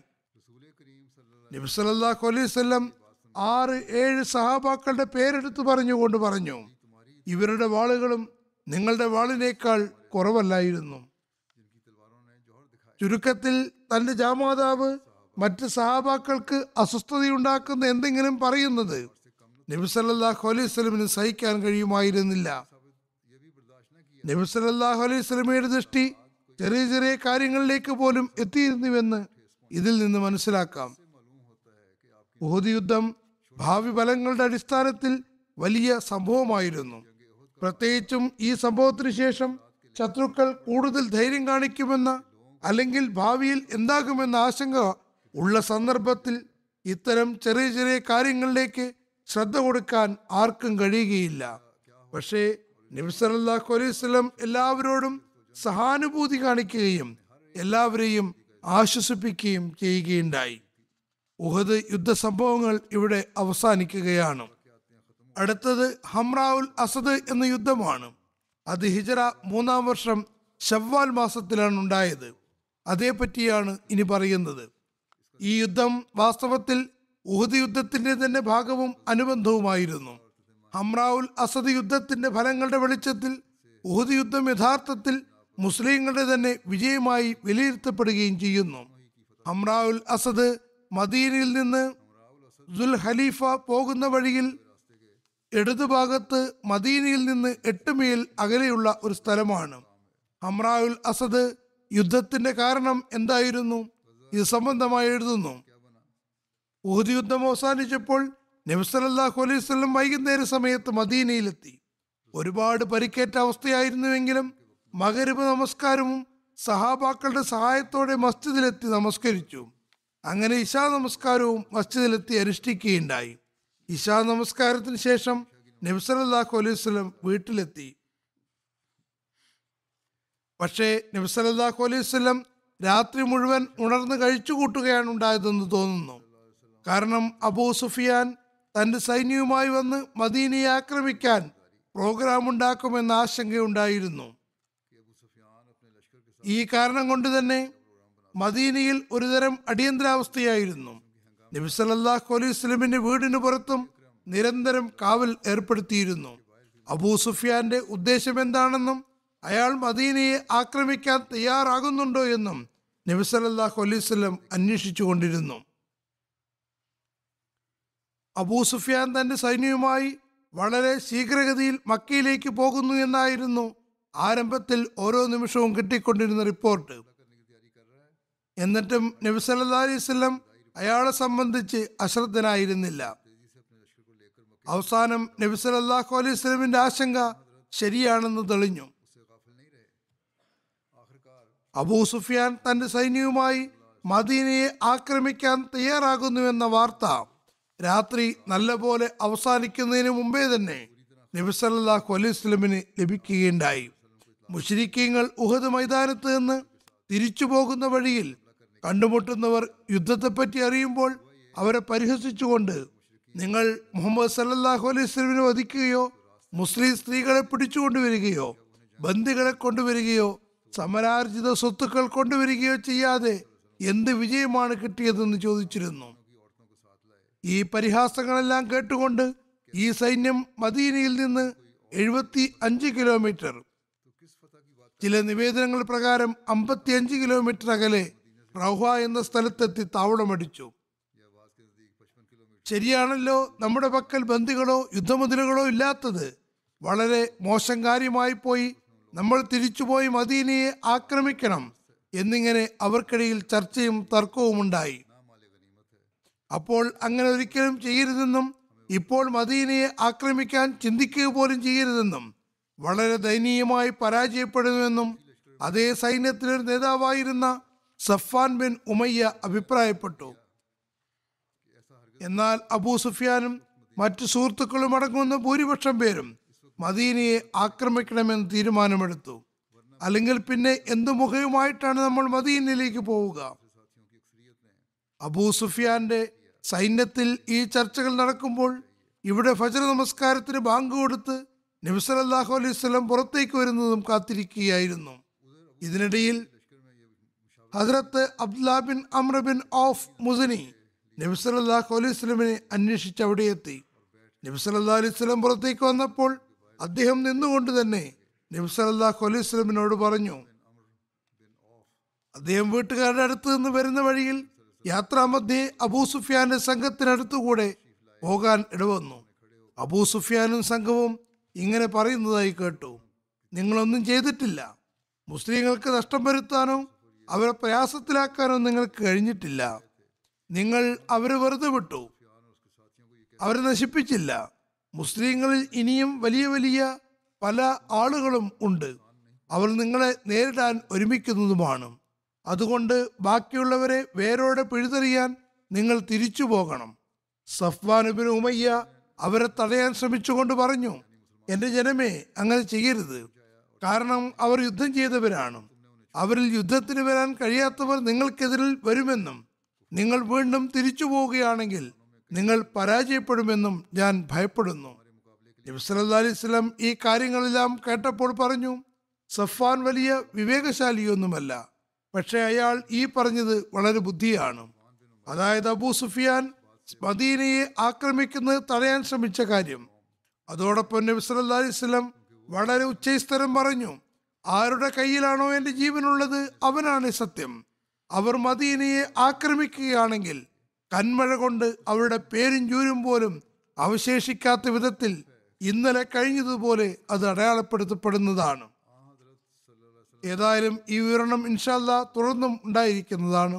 നബി സല്ലല്ലാഹു അലൈഹി വസല്ലം ആറ് ഏഴ് സഹാബാക്കളുടെ പേരെടുത്ത് പറഞ്ഞുകൊണ്ട് പറഞ്ഞു ഇവരുടെ വാളുകളും നിങ്ങളുടെ വാളിനേക്കാൾ കുറവല്ലായിരുന്നു ചുരുക്കത്തിൽ തന്റെ ജാമാതാവ് മറ്റ് സഹാബാക്കൾക്ക് അസ്വസ്ഥതയുണ്ടാക്കുന്ന എന്തെങ്കിലും പറയുന്നത് നബി സല്ലല്ലാഹു അലൈഹി വസല്ലമിന് സഹിക്കാൻ കഴിയുമായിരുന്നില്ല നബി സല്ലല്ലാഹു അലൈഹി വസല്ലമയുടെ ദൃഷ്ടി ചെറിയ ചെറിയ കാര്യങ്ങളിലേക്ക് പോലും എത്തിയിരുന്നുവെന്ന് ഇതിൽ നിന്ന് മനസ്സിലാക്കാം ഉഹുദ് യുദ്ധം ഭാവി ഫലങ്ങളുടെ അടിസ്ഥാനത്തിൽ വലിയ സംഭവമായിരുന്നു പ്രത്യേകിച്ചും ഈ സംഭവത്തിന് ശേഷം ശത്രുക്കൾ കൂടുതൽ ധൈര്യം കാണിക്കുമെന്ന അല്ലെങ്കിൽ ഭാവിയിൽ എന്താകുമെന്ന ആശങ്ക ഉള്ള സന്ദർഭത്തിൽ ഇത്തരം ചെറിയ ചെറിയ കാര്യങ്ങളിലേക്ക് ശ്രദ്ധ കൊടുക്കാൻ ആർക്കും കഴിയുകയില്ല പക്ഷേ നബിസലല്ലാഹു അലൈഹി വസല്ലം എല്ലാവരോടും സഹാനുഭൂതി കാണിക്കുകയും എല്ലാവരെയും ആശ്വസിപ്പിക്കുകയും ചെയ്യുകയുണ്ടായി ഉഹദ് യുദ്ധ സംഭവങ്ങൾ ഇവിടെ അവസാനിക്കുകയാണ് അടുത്തത് ഹംറാവുൽ അസദ് എന്ന യുദ്ധമാണ് അത് ഹിജറ മൂന്നാം വർഷം ഷവ്വാൽ മാസത്തിലാണ് ഉണ്ടായത് അതേപറ്റിയാണ് ഇനി പറയുന്നത് ഈ യുദ്ധം വാസ്തവത്തിൽ ഉഹദ് യുദ്ധത്തിന്റെ തന്നെ ഭാഗവും അനുബന്ധവുമായിരുന്നു ഹംറാവുൽ അസദ് യുദ്ധത്തിന്റെ ഫലങ്ങളുടെ വെളിച്ചത്തിൽ ഉഹദ് യുദ്ധം യഥാർത്ഥത്തിൽ മുസ്ലിങ്ങളുടെ തന്നെ വിജയമായി വിലയിരുത്തപ്പെടുകയും ചെയ്യുന്നു ഹംറാവുൽ അസദ് മദീനയിൽ നിന്ന് ദുൽ ഖലീഫ പോകുന്ന വഴിയിൽ ഇടതുഭാഗത്ത് മദീനയിൽ നിന്ന് എട്ട് മൈൽ അകലെയുള്ള ഒരു സ്ഥലമാണ് ഹംറാവുൽ അസദ് യുദ്ധത്തിന്റെ കാരണം എന്തായിരുന്നു ഇത് സംബന്ധമായി എഴുതുന്നു ഊഹദ് യുദ്ധം അവസാനിച്ചപ്പോൾ നബ്സലല്ലാഹു അലൈഹി വസല്ലം വൈകുന്നേര സമയത്ത് മദീനയിലെത്തി ഒരുപാട് പരിക്കേറ്റ അവസ്ഥയായിരുന്നുവെങ്കിലും മകരബ് നമസ്കാരവും സഹാബാക്കളുടെ സഹായത്തോടെ മസ്ജിദിലെത്തി നമസ്കരിച്ചു അങ്ങനെ ഇശാ നമസ്കാരവും മസ്ജിദിലെത്തി അനുഷ്ഠിക്കുകയുണ്ടായി ഇശാ നമസ്കാരത്തിന് ശേഷം നബ്സലല്ലാഹു അലൈഹി വസല്ലം വീട്ടിലെത്തി പക്ഷേ നബ്സലല്ലാഹു അലൈഹി വസല്ലം രാത്രി മുഴുവൻ ഉണർന്ന് കഴിച്ചു കൂട്ടുകയാണ് ഉണ്ടായതെന്ന് തോന്നുന്നു കാരണം അബൂ സുഫിയാൻ തന്റെ സൈന്യവുമായി വന്ന് മദീനയെ ആക്രമിക്കാൻ പ്രോഗ്രാം ഉണ്ടാക്കുമെന്ന ആശങ്കയുണ്ടായിരുന്നു ഈ കാരണം കൊണ്ട് തന്നെ മദീനയിൽ ഒരുതരം അടിയന്തരാവസ്ഥയായിരുന്നു നബി സല്ലല്ലാഹു അലൈഹി വസല്ലമിന്റെ വീടിന് പുറത്തും നിരന്തരം കാവൽ ഏർപ്പെടുത്തിയിരുന്നു അബൂ സുഫിയാന്റെ ഉദ്ദേശം എന്താണെന്നും അയാൾ മദീനയെ ആക്രമിക്കാൻ തയ്യാറാകുന്നുണ്ടോ എന്നും നബി സല്ലല്ലാഹു അലൈഹി വസല്ലം അന്വേഷിച്ചു കൊണ്ടിരുന്നു അബൂ സുഫിയാൻ തന്റെ സൈന്യവുമായി വളരെ ശീഘ്രഗതിയിൽ മക്കയിലേക്ക് പോകുന്നു എന്നായിരുന്നു ആരംഭത്തിൽ ഓരോ നിമിഷവും കിട്ടിക്കൊണ്ടിരുന്ന റിപ്പോർട്ട് എന്നിട്ടും നബി സല്ലല്ലാഹു അലൈഹി വസല്ലം അയാളെ സംബന്ധിച്ച് അശ്രദ്ധനായിരുന്നില്ല അവസാനം നബി സല്ലല്ലാഹു അലൈഹി വസല്ലമിന്റെ ആശങ്ക ശരിയാണെന്ന് തെളിഞ്ഞു അബൂ സുഫിയാൻ തന്റെ സൈന്യവുമായി മദീനയെ ആക്രമിക്കാൻ തയ്യാറാകുന്നുവെന്ന വാർത്ത രാത്രി നല്ലപോലെ അവസാനിക്കുന്നതിന് മുമ്പേ തന്നെ നബി സല്ലല്ലാഹു അലൈഹി വസല്ലമിന് ലഭിക്കുകയുണ്ടായി മുശ്രിക്കീങ്ങൾ ഉഹദ് മൈതാനത്ത് നിന്ന് തിരിച്ചു പോകുന്ന വഴിയിൽ കണ്ടുമുട്ടുന്നവർ യുദ്ധത്തെപ്പറ്റി അറിയുമ്പോൾ അവരെ പരിഹസിച്ചുകൊണ്ട് നിങ്ങൾ മുഹമ്മദ് സല്ലല്ലാഹു അലൈഹി വസല്ലമിനെ വധിക്കുകയോ മുസ്ലിം സ്ത്രീകളെ പിടിച്ചുകൊണ്ടുവരികയോ ബന്ദികളെ കൊണ്ടുവരികയോ സമരാർജിത സ്വത്തുക്കൾ കൊണ്ടുവരികയോ ചെയ്യാതെ എന്ത് വിജയമാണ് കിട്ടിയതെന്ന് ചോദിച്ചിരുന്നു ഈ പരിഹാസങ്ങളെല്ലാം കേട്ടുകൊണ്ട് ഈ സൈന്യം മദീനയിൽ നിന്ന് എഴുപത്തി അഞ്ച് കിലോമീറ്റർ ചില നിവേദനങ്ങൾ പ്രകാരം അമ്പത്തി അഞ്ച് കിലോമീറ്റർ അകലെ റൗഹ എന്ന സ്ഥലത്തെത്തി താവളമടിച്ചു ശരിയാണല്ലോ നമ്മുടെ പക്കൽ ബന്ദികളോ യുദ്ധമുതലുകളോ ഇല്ലാത്തത് വളരെ മോശം കാര്യമായി പോയി നമ്മൾ തിരിച്ചുപോയി മദീനയെ ആക്രമിക്കണം എന്നിങ്ങനെ അവർക്കിടയിൽ ചർച്ചയും തർക്കവും ഉണ്ടായി അപ്പോൾ അങ്ങനെ ഒരിക്കലും ചെയ്യരുതെന്നും ഇപ്പോൾ മദീനയെ ആക്രമിക്കാൻ ചിന്തിക്കുക പോലും ചെയ്യരുതെന്നും വളരെ ദയനീയമായി പരാജയപ്പെടുന്നുവെന്നും അതേ സൈന്യത്തിലൊരു നേതാവായിരുന്ന സഫാൻ ബിൻ ഉമയ്യ അഭിപ്രായപ്പെട്ടു എന്നാൽ അബൂ സുഫിയാനും മറ്റു സുഹൃത്തുക്കളും അടങ്ങുന്ന ഭൂരിപക്ഷം പേരും മദീനയെ ആക്രമിക്കണമെന്ന് തീരുമാനമെടുത്തു അല്ലെങ്കിൽ പിന്നെ എന്തു മുഖയുമായിട്ടാണ് നമ്മൾ മദീനയിലേക്ക് പോവുക അബൂ സുഫിയാന്റെ സൈന്യത്തിൽ ഈ ചർച്ചകൾ നടക്കുമ്പോൾ ഇവിടെ ഫജർ നമസ്കാരത്തിന് ബാങ്ക് കൊടുത്ത് നബിസലല്ലാഹു അലൈഹി സ്വലം പുറത്തേക്ക് വരുന്നതും കാത്തിരിക്കുകയായിരുന്നു ഇതിനിടയിൽ ഹസ്രത്ത് Abdullah bin Amr bin Auf Muzani നബിസലല്ലാഹു അലൈഹി സ്വലമിനെ അന്വേഷിച്ച് അവിടെ എത്തി നബിസലല്ലാ അലൈഹി സ്വലം പുറത്തേക്ക് വന്നപ്പോൾ അദ്ദേഹം നിന്നുകൊണ്ട് തന്നെ നബിസലല്ലാഹു അലൈഹി സ്വലമിനോട് പറഞ്ഞു അദ്ദേഹം വീട്ടുകാരുടെ അടുത്ത് നിന്ന് വരുന്ന വഴിയിൽ യാത്രാമധ്യേ അബൂ സുഫിയാന്റെ സംഘത്തിനടുത്തുകൂടെ പോകാൻ ഇടവന്നു അബൂ സുഫിയാനും സംഘവും ഇങ്ങനെ പറയുന്നതായി കേട്ടു നിങ്ങളൊന്നും ചെയ്തിട്ടില്ല മുസ്ലിങ്ങൾക്ക് നഷ്ടം വരുത്താനോ അവരെ പ്രയാസത്തിലാക്കാനോ നിങ്ങൾക്ക് കഴിഞ്ഞിട്ടില്ല നിങ്ങൾ അവരെ വെറുതെ വിട്ടു അവരെ നശിപ്പിച്ചില്ല മുസ്ലിങ്ങളിൽ ഇനിയും വലിയ വലിയ പല ആളുകളും ഉണ്ട് അവർ നിങ്ങളെ നേരിടാൻ ഒരുമിക്കുന്നതുമാണ് അതുകൊണ്ട് ബാക്കിയുള്ളവരെ വേരോടെ പിഴുതെറിയാൻ നിങ്ങൾ തിരിച്ചു പോകണം സഫ്വാനുബിൻ ഉമയ്യ അവരെ തടയാൻ ശ്രമിച്ചുകൊണ്ട് പറഞ്ഞു എന്റെ ജനമേ അങ്ങനെ ചെയ്യരുത് കാരണം അവർ യുദ്ധം ചെയ്തവരാണ് അവരിൽ യുദ്ധത്തിന് വരാൻ കഴിയാത്തവർ നിങ്ങൾക്കെതിരിൽ വരുമെന്നും നിങ്ങൾ വീണ്ടും തിരിച്ചു പോവുകയാണെങ്കിൽ നിങ്ങൾ പരാജയപ്പെടുമെന്നും ഞാൻ ഭയപ്പെടുന്നു നബി സല്ലല്ലാഹു അലൈഹി വസല്ലം ഈ കാര്യങ്ങളെല്ലാം കേട്ടപ്പോൾ പറഞ്ഞു സഫാൻ വലിയ വിവേകശാലിയൊന്നുമല്ല പക്ഷെ അയാൾ ഈ പറഞ്ഞത് വളരെ ബുദ്ധിയാണ് അതായത് അബൂ സുഫിയാൻ മദീനയെ ആക്രമിക്കുന്നത് തടയാൻ ശ്രമിച്ച കാര്യം അതോടൊപ്പം നബി സല്ലല്ലാഹു അലൈഹി വസല്ലം വളരെ ഉച്ചസ്ഥരം പറഞ്ഞു ആരുടെ കയ്യിലാണോ എൻ്റെ ജീവനുള്ളത് അവനാണ് സത്യം അവർ മദീനയെ ആക്രമിക്കുകയാണെങ്കിൽ കന്മഴ കൊണ്ട് അവരുടെ പേരും ചൂരും പോലും അവശേഷിക്കാത്ത വിധത്തിൽ ഇന്നലെ കഴിഞ്ഞതുപോലെ അത് അടയാളപ്പെടുത്തപ്പെടുന്നതാണ് ഏതായാലും ഈ വിവരണം ഇൻഷാല്ല തുടർന്നും ഉണ്ടായിരിക്കുന്നതാണ്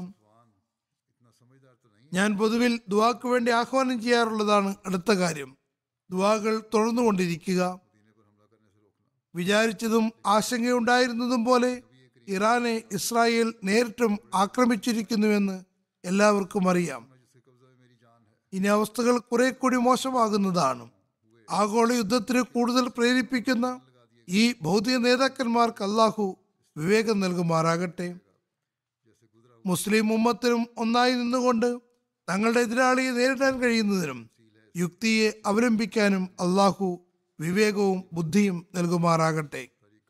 ഞാൻ പൊതുവിൽ ദുവാക്ക് വേണ്ടി ആഹ്വാനം ചെയ്യാറുള്ളതാണ് അടുത്ത കാര്യം ദുവാകൾ തുടർന്നുകൊണ്ടിരിക്കുക വിചാരിച്ചതും ആശങ്കയുണ്ടായിരുന്നതും പോലെ ഇറാനെ ഇസ്രായേൽ നേരിട്ടും ആക്രമിച്ചിരിക്കുന്നുവെന്ന് എല്ലാവർക്കും അറിയാം ഇനി അവസ്ഥകൾ കുറെ കൂടി മോശമാകുന്നതാണ് ആഗോള യുദ്ധത്തിന് കൂടുതൽ പ്രേരിപ്പിക്കുന്ന ഈ ഭൗതിക നേതാക്കന്മാർക്ക് അള്ളാഹു വിവേകം നൽകുമാറാകട്ടെ മുസ്ലിം ഉമ്മത്തിനും ഒന്നായി നിന്നുകൊണ്ട് തങ്ങളുടെ എതിരാളിയെ നേരിടാൻ കഴിയുന്നതിനും യുക്തിയെ അവലംബിക്കാനും അള്ളാഹു വിവേകവും ബുദ്ധിയും നൽകുമാറാകട്ടെ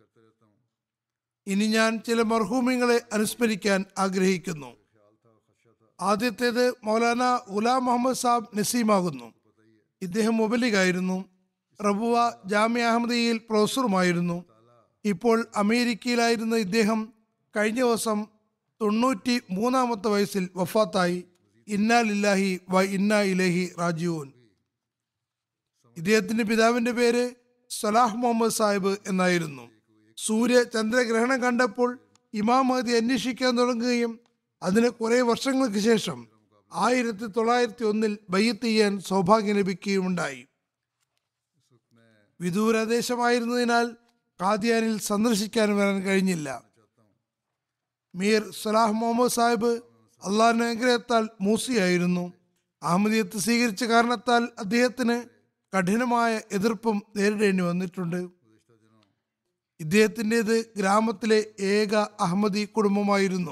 ഇനി ഞാൻ ചില മർഹൂമിങ്ങളെ അനുസ്മരിക്കാൻ ആഗ്രഹിക്കുന്നു ആദ്യത്തേത് മൗലാന ഗുലാം മുഹമ്മദ് സാബ് നസീമാകുന്നു ഇദ്ദേഹം മുബലികായിരുന്നു റബുവ ജാമ്യ അഹമ്മദിയയിൽ പ്രൊഫസറുമായിരുന്നു ഇപ്പോൾ അമേരിക്കയിലായിരുന്ന ഇദ്ദേഹം കഴിഞ്ഞ ദിവസം തൊണ്ണൂറ്റി മൂന്നാമത്തെ വയസ്സിൽ വഫാത്തായി ഇന്നാ ലില്ലാഹി വ ഇന്നാ ഇലഹി റാജീവൂൻ ഇദ്ദേഹത്തിന്റെ പിതാവിന്റെ പേര് സലാഹ് മുഹമ്മദ് സാഹിബ് എന്നായിരുന്നു സൂര്യ ചന്ദ്രഗ്രഹണം കണ്ടപ്പോൾ ഇമാം മഹദി അന്വേഷിക്കാൻ തുടങ്ങുകയും അതിന് കുറെ വർഷങ്ങൾക്ക് ശേഷം ആയിരത്തി തൊള്ളായിരത്തി ഒന്നിൽ ബയ്യത്ത് ചെയ്യാൻ സൗഭാഗ്യം ലഭിക്കുകയുമുണ്ടായി വിദൂരദേശമായിരുന്നതിനാൽ കാദിയാനിൽ സന്ദർശിക്കാൻ വരാൻ കഴിഞ്ഞില്ല മീർ സലാഹ് മുഹമ്മദ് സാഹിബ് അള്ളാഹിന്റെ അനുഗ്രഹത്താൽ മൂസിയായിരുന്നു അഹമ്മദിയത്ത് സ്വീകരിച്ച കാരണത്താൽ അദ്ദേഹത്തിന് കഠിനമായ എതിർപ്പും നേരിടേണ്ടി വന്നിട്ടുണ്ട് ഇദ്ദേഹത്തിൻ്റെത് ഗ്രാമത്തിലെ ഏക അഹമ്മദി കുടുംബമായിരുന്നു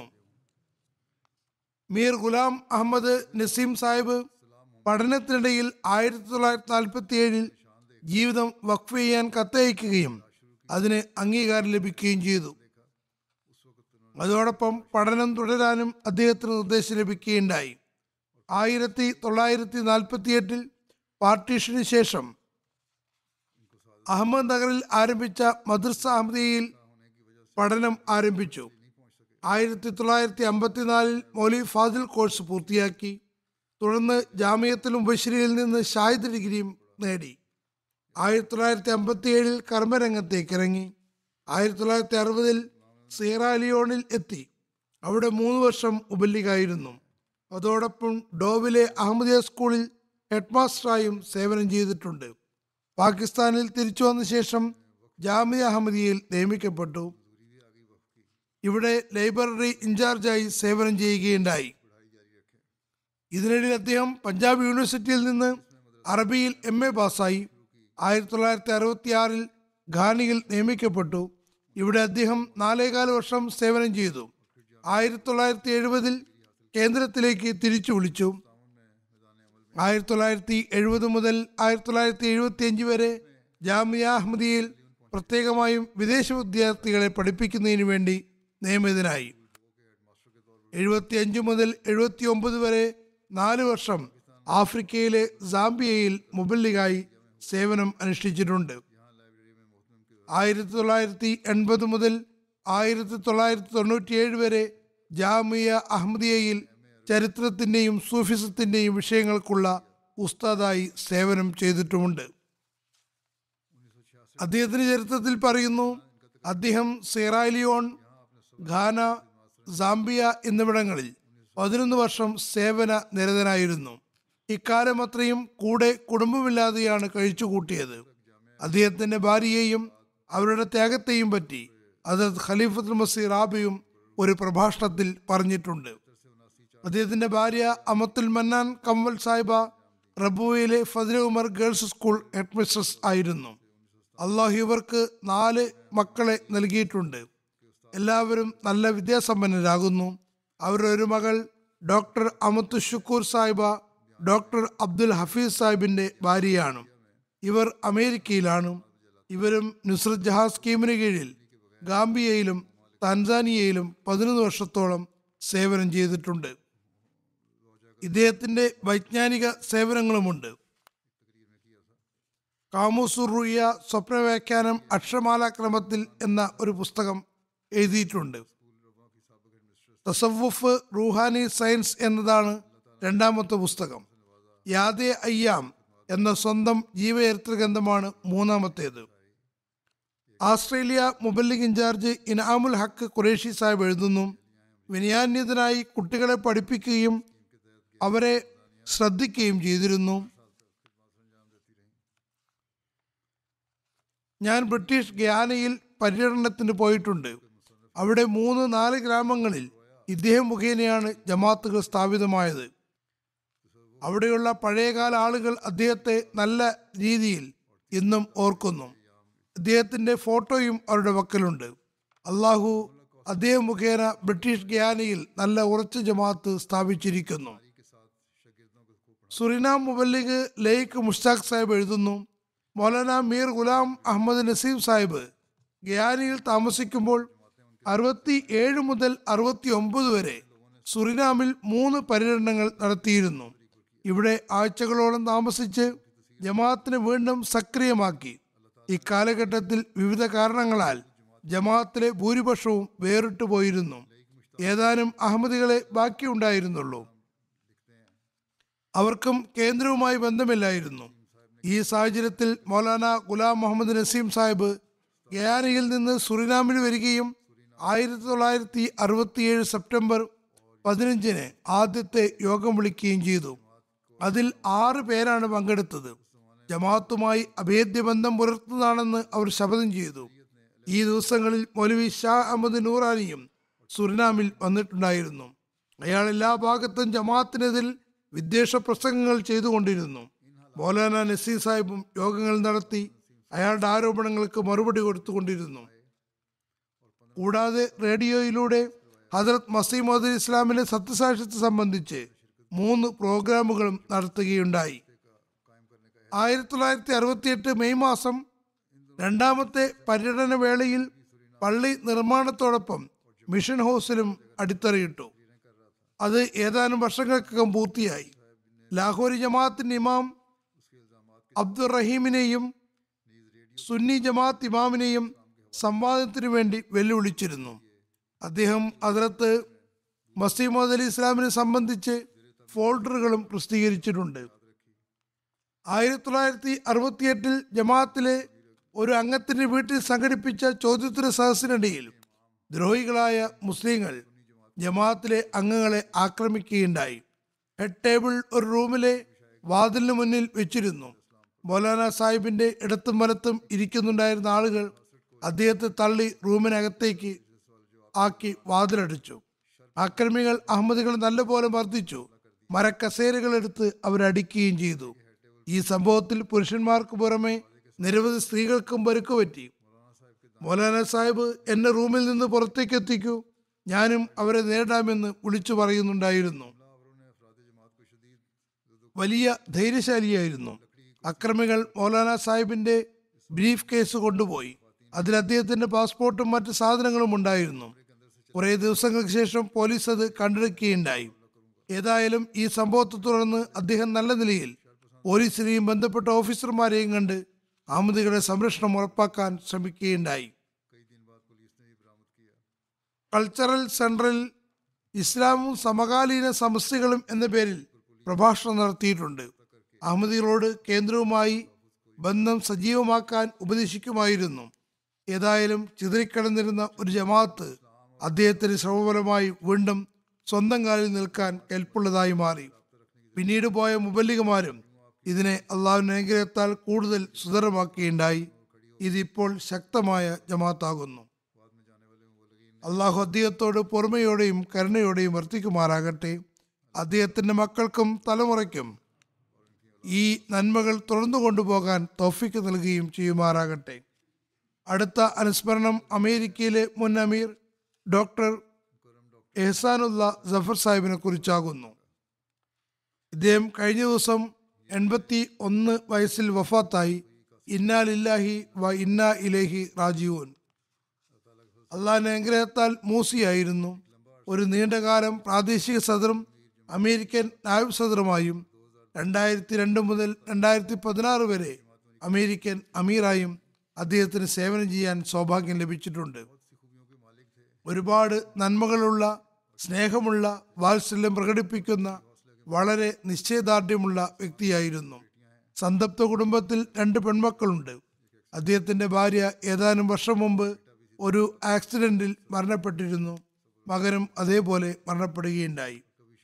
മീർ ഗുലാം അഹമ്മദ് നസീം സാഹിബ് പഠനത്തിനിടയിൽ ആയിരത്തി തൊള്ളായിരത്തി നാൽപ്പത്തി ഏഴിൽ ജീവിതം വഖഫ് ചെയ്യാൻ കത്തയക്കുകയും അതിന് അംഗീകാരം ലഭിക്കുകയും ചെയ്തു അതോടൊപ്പം പഠനം തുടരാനും അദ്ദേഹത്തിന് നിർദ്ദേശം ലഭിക്കുകയുണ്ടായി ആയിരത്തി തൊള്ളായിരത്തി നാൽപ്പത്തി എട്ടിൽ പാർട്ടീഷന് ശേഷം അഹമ്മദ് നഗറിൽ ആരംഭിച്ച മദ്രസ അഹമ്മദിയയിൽ പഠനം ആരംഭിച്ചു ആയിരത്തി തൊള്ളായിരത്തി അമ്പത്തിനാലിൽ മൗലി ഫാസിൽ കോഴ്സ് പൂർത്തിയാക്കി തുടർന്ന് ജാമിയത്തിൽ മുബശ്ശിരിയിൽ നിന്ന് ഷാഹിദ് ഡിഗ്രിയും നേടി ആയിരത്തി തൊള്ളായിരത്തി അമ്പത്തി ഏഴിൽ കർമ്മരംഗത്തേക്ക് ഇറങ്ങി ആയിരത്തി തൊള്ളായിരത്തി അറുപതിൽ സീറാലിയോണിൽ എത്തി അവിടെ മൂന്ന് വർഷം ഉപല്ലികായിരുന്നു അതോടൊപ്പം ഡോവിലെ അഹമ്മദിയ സ്കൂളിൽ ഹെഡ്മാസ്റ്ററായും സേവനം ചെയ്തിട്ടുണ്ട് പാകിസ്ഥാനിൽ തിരിച്ചു വന്ന ശേഷം ജാമിയ അഹമ്മദിയയിൽ നിയമിക്കപ്പെട്ടു ഇവിടെ ലൈബ്രറി ഇൻചാർജായി സേവനം ചെയ്യുകയുണ്ടായി ഇതിനിടയിൽ അദ്ദേഹം പഞ്ചാബ് യൂണിവേഴ്സിറ്റിയിൽ നിന്ന് അറബിയിൽ എം എ പാസ്സായി ആയിരത്തി തൊള്ളായിരത്തി അറുപത്തി ആറിൽ ഖാനിയിൽ നിയമിക്കപ്പെട്ടു ഇവിടെ അദ്ദേഹം നാലേകാല വർഷം സേവനം ചെയ്തു ആയിരത്തി തൊള്ളായിരത്തി എഴുപതിൽ കേന്ദ്രത്തിലേക്ക് തിരിച്ചു വിളിച്ചു ആയിരത്തി തൊള്ളായിരത്തി എഴുപത് മുതൽ ആയിരത്തി തൊള്ളായിരത്തി എഴുപത്തി അഞ്ച് വരെ ജാമിയ അഹമ്മദിയയിൽ പ്രത്യേകമായും വിദേശ വിദ്യാർത്ഥികളെ പഠിപ്പിക്കുന്നതിന് വേണ്ടി നിയമിതനായി എഴുപത്തി അഞ്ച് മുതൽ എഴുപത്തി ഒമ്പത് വരെ നാല് വർഷം ആഫ്രിക്കയിലെ സാംബിയയിൽ മുബല്ലിഗായി സേവനം അനുഷ്ഠിച്ചിട്ടുണ്ട് ആയിരത്തി തൊള്ളായിരത്തി എൺപത് മുതൽ ആയിരത്തി തൊള്ളായിരത്തി തൊണ്ണൂറ്റിയേഴ് വരെ ജാമിയ അഹമ്മദിയയിൽ ചരിത്രത്തിൻ്റെയും സൂഫിസത്തിൻ്റെയും വിഷയങ്ങൾക്കുള്ള ഉസ്താദായി സേവനം ചെയ്തിട്ടുമുണ്ട് അദ്ദേഹത്തിന്റെ ചരിത്രത്തിൽ പറയുന്നു അദ്ദേഹം സെറാലിയോൺ ഘാന സാംബിയ എന്നിവിടങ്ങളിൽ പതിനൊന്ന് വർഷം സേവന നിരതനായിരുന്നു ഇക്കാലം അത്രയും കൂടെ കുടുംബമില്ലാതെയാണ് കഴിച്ചുകൂട്ടിയത് അദ്ദേഹത്തിന്റെ ഭാര്യയെയും അവരുടെ ത്യാഗത്തെയും പറ്റി അത് ഖലീഫത്തുൽ മസീർ റാബിയും ഒരു പ്രഭാഷണത്തിൽ പറഞ്ഞിട്ടുണ്ട് അദ്ദേഹത്തിന്റെ ഭാര്യ അമത്തുൽ മന്നാൻ കമ്മൽ സാഹിബ റബുവയിലെ ഫതില ഉമർ ഗേൾസ് സ്കൂൾ ഹെഡ്മിസ്ട്രസ് ആയിരുന്നു അള്ളാഹു ഇവർക്ക് നാല് മക്കളെ നൽകിയിട്ടുണ്ട് എല്ലാവരും നല്ല വിദ്യാസമ്പന്നരാകുന്നു അവരുടെ ഒരു മകൾ ഡോക്ടർ അമത്തു ഷുക്കൂർ സാഹിബ ഡോക്ടർ അബ്ദുൽ ഹഫീസ് സാഹിബിന്റെ ഭാര്യയാണ് ഇവർ അമേരിക്കയിലാണ് ഇവരും നുസ്രത് ജഹാ സ്കീമിന് കീഴിൽ ഗാംബിയയിലും താൻസാനിയയിലും പതിനൊന്ന് വർഷത്തോളം സേവനം ചെയ്തിട്ടുണ്ട് ഇദ്ദേഹത്തിന്റെ വൈജ്ഞാനിക സേവനങ്ങളുമുണ്ട് കാമുസുറുയ സ്വപ്നവ്യാഖ്യാനം അക്ഷരമാല ക്രമത്തിൽ എന്ന ഒരു പുസ്തകം എഴുതിയിട്ടുണ്ട് തസവുഫ് റൂഹാനി സയൻസ് എന്നതാണ് രണ്ടാമത്തെ പുസ്തകം യാദെ അയ്യാം എന്ന സ്വന്തം ജീവചരിത്ര ഗ്രന്ഥമാണ് മൂന്നാമത്തേത് ആസ്ട്രേലിയ മുബല്ലിഗ് ഇൻചാർജ് ഇനാമുൽ ഹക്ക് ഖുറേഷി സാഹിബ് എഴുതുന്നു വിനയാന്യതനായി കുട്ടികളെ പഠിപ്പിക്കുകയും അവരെ ശ്രദ്ധിക്കുകയും ചെയ്തിരുന്നു ഞാൻ ബ്രിട്ടീഷ് ഗ്യാനയിൽ പര്യടനത്തിന് പോയിട്ടുണ്ട് അവിടെ മൂന്ന് നാല് ഗ്രാമങ്ങളിൽ ഇദ്ദേഹം മുഖേനയാണ് ജമാത്തുകൾ സ്ഥാപിതമായത് അവിടെയുള്ള പഴയകാല ആളുകൾ അദ്ദേഹത്തെ നല്ല രീതിയിൽ ഇന്നും ഓർക്കുന്നു അദ്ദേഹത്തിന്റെ ഫോട്ടോയും അവരുടെ പക്കലുണ്ട് അള്ളാഹു അദ്ദേഹം മുഖേന ബ്രിട്ടീഷ് ഗ്യാനയിൽ നല്ല ഉറച്ച ജമാഅത്ത് സ്ഥാപിച്ചിരിക്കുന്നു സുറിനാം മുബല്ലിഗ് ലേക്ക് മുഷ്താഖ് സാഹിബ് എഴുതുന്നു മൗലാന മീർ ഗുലാം അഹമ്മദ് നസീം സാഹിബ് ഗയാനിയിൽ താമസിക്കുമ്പോൾ അറുപത്തി ഏഴ് മുതൽ അറുപത്തി ഒമ്പത് വരെ സുറിനാമിൽ മൂന്ന് പര്യടനങ്ങൾ നടത്തിയിരുന്നു ഇവിടെ ആഴ്ചകളോളം താമസിച്ച് ജമാഅത്തിനെ വീണ്ടും സക്രിയമാക്കി ഇക്കാലഘട്ടത്തിൽ വിവിധ കാരണങ്ങളാൽ ജമാഅത്തിലെ ഭൂരിപക്ഷവും വേറിട്ടു പോയിരുന്നു ഏതാനും അഹമ്മദികളെ ബാക്കിയുണ്ടായിരുന്നുള്ളൂ അവർക്കും കേന്ദ്രവുമായി ബന്ധമില്ലായിരുന്നു ഈ സാഹചര്യത്തിൽ മൗലാന ഗുലാം മുഹമ്മദ് നസീം സാഹിബ് ഗയാനയിൽ നിന്ന് സുറിനാമിൽ വരികയും ആയിരത്തി തൊള്ളായിരത്തി അറുപത്തിയേഴ് സെപ്റ്റംബർ പതിനഞ്ചിന് ആദ്യത്തെ യോഗം വിളിക്കുകയും ചെയ്തു അതിൽ ആറ് പേരാണ് പങ്കെടുത്തത് ജമാഅത്തുമായി അഭേദ്യ ബന്ധം പുലർത്തുന്നതാണെന്ന് അവർ ശപഥം ചെയ്തു ഈ ദിവസങ്ങളിൽ മൗലവി ഷാ അഹമ്മദ് നൂറാനിയും സുറിനാമിൽ വന്നിട്ടുണ്ടായിരുന്നു അയാൾ എല്ലാ ഭാഗത്തും ജമാഅത്തിനെതിൽ വിദ്വേഷ പ്രസംഗങ്ങൾ ചെയ്തുകൊണ്ടിരുന്നു മൗലാന നസീർ സാഹിബും യോഗങ്ങൾ നടത്തി അയാളുടെ ആരോപണങ്ങൾക്ക് മറുപടി കൊടുത്തുകൊണ്ടിരുന്നു കൂടാതെ റേഡിയോയിലൂടെ ഹജറത് മസീമദ് ഇസ്ലാമിലെ സത്യസാക്ഷ്യത്തെ സംബന്ധിച്ച് മൂന്ന് പ്രോഗ്രാമുകളും നടത്തുകയുണ്ടായി ആയിരത്തി തൊള്ളായിരത്തി അറുപത്തിയെട്ട് മെയ് മാസം രണ്ടാമത്തെ പര്യടന വേളയിൽ പള്ളി നിർമ്മാണത്തോടൊപ്പം മിഷൻ ഹൗസിലും അടിത്തറയിട്ടു അത് ഏതാനും വർഷങ്ങൾക്കകം പൂർത്തിയായി ലാഹോരി ജമാഅത്തിന്റെ ഇമാം അബ്ദുറഹീമിനെയും സുന്നി ജമാഅത്ത് ഇമാമിനെയും സംവാദത്തിനു വേണ്ടി വെല്ലുവിളിച്ചിരുന്നു അദ്ദേഹം അതിലത്ത് മസീമദ് അലി ഇസ്ലാമിനെ സംബന്ധിച്ച് ഫോൾഡറുകളും പ്രസിദ്ധീകരിച്ചിട്ടുണ്ട് ആയിരത്തി തൊള്ളായിരത്തി അറുപത്തിയെട്ടിൽ ജമാഅത്തിലെ ഒരു അംഗത്തിന്റെ വീട്ടിൽ സംഘടിപ്പിച്ച ചോദ്യോത്തര സദസ്സിനിടയിൽ ദ്രോഹികളായ മുസ്ലിങ്ങൾ ജമാഅത്തിലെ അംഗങ്ങളെ ആക്രമിക്കുകയുണ്ടായി ഹെഡ് ടേബിൾ ഒരു റൂമിലെ വാതിലിന് മുന്നിൽ വെച്ചിരുന്നു മൗലാന സാഹിബിന്റെ ഇടത്തും വലത്തും ഇരിക്കുന്നുണ്ടായിരുന്ന ആളുകൾ അദ്ദേഹത്തെ തള്ളി റൂമിനകത്തേക്ക് ആക്കി വാതിലടിച്ചു ആക്രമികൾ അഹമ്മദികൾ നല്ലപോലെ മർദ്ദിച്ചു മരക്കസേരകൾ എടുത്ത് അവരടിക്കുകയും ചെയ്തു ഈ സംഭവത്തിൽ പുരുഷന്മാർക്ക് പുറമെ നിരവധി സ്ത്രീകൾക്കും പരുക്ക് പറ്റി മൗലാന സാഹിബ് എന്നെ റൂമിൽ നിന്ന് പുറത്തേക്ക് എത്തിക്കൂ ഞാനും അവരെ നേരിടാമെന്ന് വിളിച്ചു പറയുന്നുണ്ടായിരുന്നു വലിയ ധൈര്യശാലിയായിരുന്നു അക്രമികൾ മൗലാന സാഹിബിന്റെ ബ്രീഫ് കേസ് കൊണ്ടുപോയി അതിൽ അദ്ദേഹത്തിന്റെ പാസ്പോർട്ടും മറ്റ് സാധനങ്ങളും ഉണ്ടായിരുന്നു കുറെ ദിവസങ്ങൾക്ക് ശേഷം പോലീസ് അത് കണ്ടെടുക്കുകയുണ്ടായി ഏതായാലും ഈ സംഭവത്തെ തുടർന്ന് അദ്ദേഹം നല്ല നിലയിൽ പോലീസിനെയും ബന്ധപ്പെട്ട ഓഫീസർമാരെയും കണ്ട് അഹമ്മദികളുടെ സംരക്ഷണം ഉറപ്പാക്കാൻ ശ്രമിക്കുകയുണ്ടായി കൾച്ചറൽ സെൻട്രൽ ഇസ്ലാമും സമകാലീന സമസ്യകളും എന്ന പേരിൽ പ്രഭാഷണം നടത്തിയിട്ടുണ്ട് അഹമ്മദികളോട് കേന്ദ്രവുമായി ബന്ധം സജീവമാക്കാൻ ഉപദേശിക്കുമായിരുന്നു ഏതായാലും ചിതറിക്കിടന്നിരുന്ന ഒരു ജമാഅത്ത് അദ്ദേഹത്തിന് ശ്രമഫലമായി വീണ്ടും സ്വന്തം കാലിൽ നിൽക്കാൻ കെൽപ്പുള്ളതായി മാറി പിന്നീട് പോയ മുബല്ലികമാരും ഇതിനെ അള്ളാഹുവിന്റെ അനുഗ്രഹത്താൽ കൂടുതൽ സുന്ദരമാക്കുകയുണ്ടായി ഇതിപ്പോൾ ശക്തമായ ജമാഅത്താകുന്നു അള്ളാഹു അദ്ദേഹത്തോട് പൊറുമയോടെയും കരുണയോടെയും വർത്തിക്കുമാറാകട്ടെ അദ്ദേഹത്തിന്റെ മക്കൾക്കും തലമുറയ്ക്കും ഈ നന്മകൾ തുടർന്നു കൊണ്ടുപോകാൻ തോഫിക്ക് നൽകുകയും ചെയ്യുമാറാകട്ടെ അടുത്ത അനുസ്മരണം അമേരിക്കയിലെ മുൻ അമീർ ഡോക്ടർ എഹ്സാനുള്ള ജഫർ സാഹിബിനെ കുറിച്ചാകുന്നു ഇദ്ദേഹം കഴിഞ്ഞ ദിവസം എൺപത്തി ഒന്ന് വയസ്സിൽ വഫാത്തായി ഇന്നാലില്ലാഹി വ ഇന്നാ ഇലേഹി റാജീവൻ അള്ളാഹിന്റെ അനുഗ്രഹത്താൽ മൂസിയായിരുന്നു ഒരു നീണ്ടകാലം പ്രാദേശിക സദറും അമേരിക്കൻ നായബ് സദറുമായും രണ്ടായിരത്തി രണ്ട് മുതൽ രണ്ടായിരത്തി പതിനാറ് വരെ അമേരിക്കൻ അമീറായും അദ്ദേഹത്തിന് സേവനം ചെയ്യാൻ സൗഭാഗ്യം ലഭിച്ചിട്ടുണ്ട് ഒരുപാട് നന്മകളുള്ള സ്നേഹമുള്ള വാത്സല്യം പ്രകടിപ്പിക്കുന്ന വളരെ നിശ്ചയദാർഢ്യമുള്ള വ്യക്തിയായിരുന്നു സന്തപ്ത കുടുംബത്തിൽ രണ്ട് പെൺമക്കളുണ്ട് അദ്ദേഹത്തിന്റെ ഭാര്യ ഏതാനും വർഷം മുമ്പ് ഒരു ആക്സിഡന്റിൽ മരണപ്പെട്ടിരുന്നു മകനും അതേപോലെ മരണപ്പെടുകയുണ്ടായി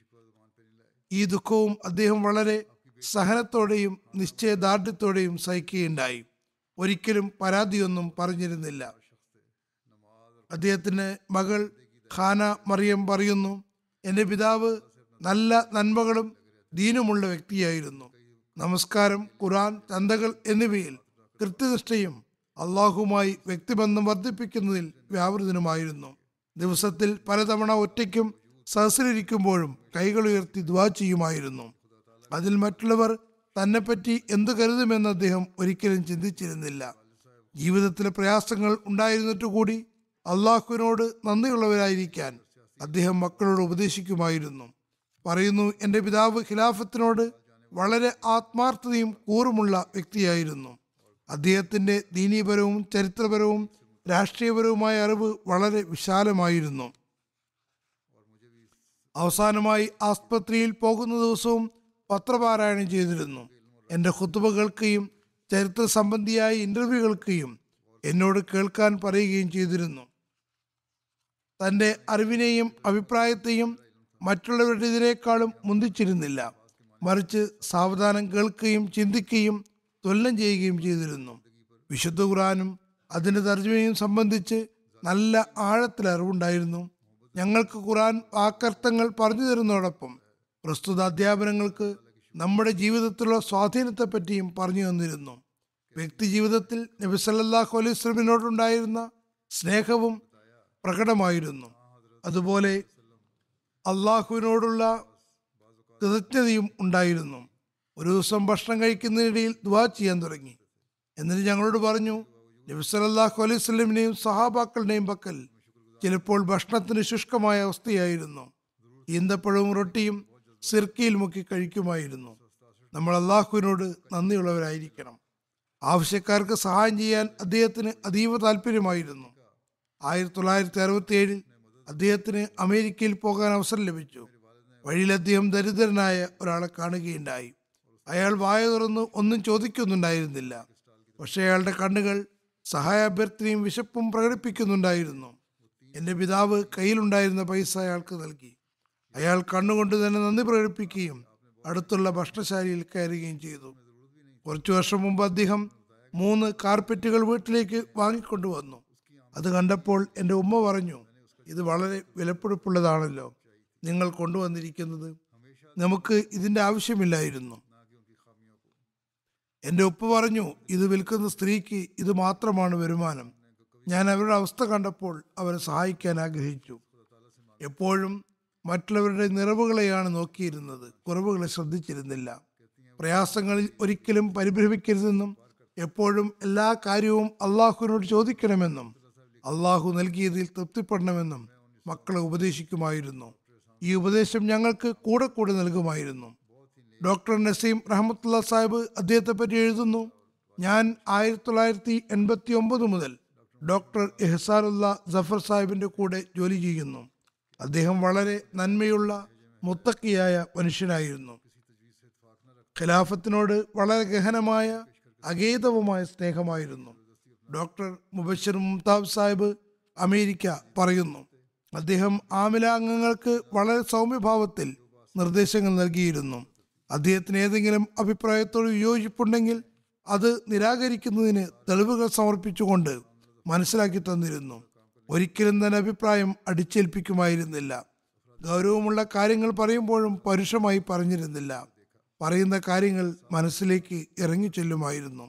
ഈ ദുഃഖവും അദ്ദേഹം വളരെ സഹനത്തോടെയും നിശ്ചയദാർഢ്യത്തോടെയും സഹിക്കുകയുണ്ടായി ഒരിക്കലും പരാതിയൊന്നും പറഞ്ഞിരുന്നില്ല അദ്ദേഹത്തിന് മകൾ ഖാന മറിയം പറയുന്നു എൻ്റെ പിതാവ് നല്ല നന്മകളും ദീനുമുള്ള വ്യക്തിയായിരുന്നു നമസ്കാരം ഖുറാൻ ചന്തകൾ എന്നിവയിൽ കൃത്യനിഷ്ഠയും അള്ളാഹുമായി വ്യക്തിബന്ധം വർദ്ധിപ്പിക്കുന്നതിൽ വ്യാപൃതനുമായിരുന്നു ദിവസത്തിൽ പലതവണ ഒറ്റയ്ക്കും സഹസിലിരിക്കുമ്പോഴും കൈകൾ ഉയർത്തി ദ്വാ ചെയ്യുമായിരുന്നു അതിൽ മറ്റുള്ളവർ തന്നെപ്പറ്റി എന്തു കരുതുമെന്ന് അദ്ദേഹം ഒരിക്കലും ചിന്തിച്ചിരുന്നില്ല ജീവിതത്തിലെ പ്രയാസങ്ങൾ ഉണ്ടായിരുന്നിട്ട് കൂടി അള്ളാഹുവിനോട് നന്ദിയുള്ളവരായിരിക്കാൻ അദ്ദേഹം മക്കളോട് ഉപദേശിക്കുമായിരുന്നു പറയുന്നു എൻ്റെ പിതാവ് ഖിലാഫത്തിനോട് വളരെ ആത്മാർത്ഥതയും കൂറുമുള്ള വ്യക്തിയായിരുന്നു അദ്ദേഹത്തിന്റെ ദീനീപരവും ചരിത്രപരവും രാഷ്ട്രീയപരവുമായ അറിവ് വളരെ വിശാലമായിരുന്നു അവസാനമായി ആസ്പത്രിയിൽ പോകുന്ന ദിവസവും പത്രപാരായണം ചെയ്തിരുന്നു എൻ്റെ ഹുത്തുബകൾക്കെയും ചരിത്ര സംബന്ധിയായ ഇന്റർവ്യൂകൾക്കെയും എന്നോട് കേൾക്കാൻ പറയുകയും ചെയ്തിരുന്നു തൻ്റെ അറിവിനെയും അഭിപ്രായത്തെയും മറ്റുള്ളവരുടേതിനേക്കാളും മുന്തിച്ചിരുന്നില്ല മറിച്ച് സാവധാനം കേൾക്കുകയും ചിന്തിക്കുകയും തുലനം ചെയ്യുകയും ചെയ്തിരുന്നു വിശുദ്ധ ഖുറാനും അതിൻ്റെ തർജ്ജമയും സംബന്ധിച്ച് നല്ല ആഴത്തിൽ അറിവുണ്ടായിരുന്നു ഞങ്ങൾക്ക് ഖുറാൻ വാക്കർത്ഥങ്ങൾ പറഞ്ഞു തരുന്നതോടൊപ്പം പ്രസ്തുത അധ്യാപനങ്ങൾക്ക് നമ്മുടെ ജീവിതത്തിലുള്ള സ്വാധീനത്തെപ്പറ്റിയും പറഞ്ഞു തന്നിരുന്നു വ്യക്തി ജീവിതത്തിൽ നബി സല്ലല്ലാഹു അലൈഹി വസല്ലമിനോടുണ്ടായിരുന്ന സ്നേഹവും പ്രകടമായിരുന്നു അതുപോലെ അള്ളാഹുവിനോടുള്ള കൃതജ്ഞതയും ഉണ്ടായിരുന്നു ഒരു ദിവസം ഭക്ഷണം കഴിക്കുന്നതിനിടയിൽ ദുവാ ചെയ്യാൻ തുടങ്ങി എന്നിട്ട് ഞങ്ങളോട് പറഞ്ഞു നബി സല്ലല്ലാഹു അലൈഹി വസല്ലമിനെയും സഹാബാക്കളുടെയും പക്കൽ ചിലപ്പോൾ ഭക്ഷണത്തിന് ശുഷ്കമായ അവസ്ഥയായിരുന്നു ഈന്തപ്പഴവും റൊട്ടിയും സിർക്കയിൽ മുക്കി കഴിക്കുമായിരുന്നു നമ്മൾ അള്ളാഹുവിനോട് നന്ദിയുള്ളവരായിരിക്കണം ആവശ്യക്കാർക്ക് സഹായം ചെയ്യാൻ അദ്ദേഹത്തിന് അതീവ താല്പര്യമായിരുന്നു ആയിരത്തി തൊള്ളായിരത്തി അറുപത്തി ഏഴിൽ അദ്ദേഹത്തിന് അമേരിക്കയിൽ പോകാൻ അവസരം ലഭിച്ചു വഴിയിൽ അദ്ദേഹം ദരിദ്രനായ ഒരാളെ കാണുകയുണ്ടായി അയാൾ വായ തുറന്ന് ഒന്നും ചോദിക്കുന്നുണ്ടായിരുന്നില്ല പക്ഷേ അയാളുടെ കണ്ണുകൾ സഹായാഭ്യർത്ഥനയും വിശപ്പും പ്രകടിപ്പിക്കുന്നുണ്ടായിരുന്നു എൻ്റെ പിതാവ് കയ്യിലുണ്ടായിരുന്ന പൈസ അയാൾക്ക് നൽകി അയാൾ കണ്ണുകൊണ്ട് തന്നെ നന്ദി പ്രകടിപ്പിക്കുകയും അടുത്തുള്ള ഭക്ഷണശാലയിൽ കയറുകയും ചെയ്തു കുറച്ചു വർഷം മുമ്പ് അദ്ദേഹം മൂന്ന് കാർപ്പറ്റുകൾ വീട്ടിലേക്ക് വാങ്ങിക്കൊണ്ടുവന്നു അത് കണ്ടപ്പോൾ എൻ്റെ ഉമ്മ പറഞ്ഞു ഇത് വളരെ വിലപ്പിടിപ്പുള്ളതാണല്ലോ നിങ്ങൾ കൊണ്ടുവന്നിരിക്കുന്നത് നമുക്ക് ഇതിൻ്റെ ആവശ്യമില്ലായിരുന്നു എൻ്റെ ഉപ്പ പറഞ്ഞു ഇത് വിൽക്കുന്ന സ്ത്രീക്ക് ഇത് മാത്രമാണ് വരുമാനം ഞാൻ അവരുടെ അവസ്ഥ കണ്ടപ്പോൾ അവരെ സഹായിക്കാൻ ആഗ്രഹിച്ചു എപ്പോഴും മറ്റുള്ളവരുടെ നിറവുകളെയാണ് നോക്കിയിരുന്നത് കുറവുകളെ ശ്രദ്ധിച്ചിരുന്നില്ല പ്രയാസങ്ങളിൽ ഒരിക്കലും പരിഭ്രമിക്കരുതെന്നും എപ്പോഴും എല്ലാ കാര്യവും അള്ളാഹുവിനോട് ചോദിക്കണമെന്നും അള്ളാഹു നൽകിയതിൽ തൃപ്തിപ്പെടണമെന്നും മക്കളെ ഉപദേശിക്കുമായിരുന്നു ഈ ഉപദേശം ഞങ്ങൾക്ക് കൂടെ കൂടെ നൽകുമായിരുന്നു ഡോക്ടർ നസീം റഹമത്തുള്ള സാഹിബ് അദ്ദേഹത്തെ പറ്റി എഴുതുന്നു ഞാൻ ആയിരത്തി തൊള്ളായിരത്തി എൺപത്തി ഒമ്പത് മുതൽ ഡോക്ടർ എഹ്സാനുള്ള ജഫർ സാഹിബിന്റെ കൂടെ ജോലി ചെയ്യുന്നു അദ്ദേഹം വളരെ നന്മയുള്ള മുത്തക്കിയായ മനുഷ്യനായിരുന്നു ഖിലാഫത്തിനോട് വളരെ ഗഹനമായ അഗേതവുമായ സ്നേഹമായിരുന്നു ഡോക്ടർ മുബഷിർ മുംതാബ് സാഹിബ് അമേരിക്ക പറയുന്നു അദ്ദേഹം ആമില അംഗങ്ങൾക്ക് വളരെ സൗമ്യഭാവത്തിൽ നിർദ്ദേശങ്ങൾ നൽകിയിരുന്നു അദ്ദേഹത്തിന് ഏതെങ്കിലും അഭിപ്രായത്തോട് വിയോജിപ്പുണ്ടെങ്കിൽ അത് നിരാകരിക്കുന്നതിന് തെളിവുകൾ സമർപ്പിച്ചുകൊണ്ട് മനസ്സിലാക്കി തന്നിരുന്നു ഒരിക്കലും തന്നെ അഭിപ്രായം അടിച്ചേൽപ്പിക്കുമായിരുന്നില്ല ഗൗരവമുള്ള കാര്യങ്ങൾ പറയുമ്പോഴും പരുഷമായി പറഞ്ഞിരുന്നില്ല പറയുന്ന കാര്യങ്ങൾ മനസ്സിലേക്ക് ഇറങ്ങി ചെല്ലുമായിരുന്നു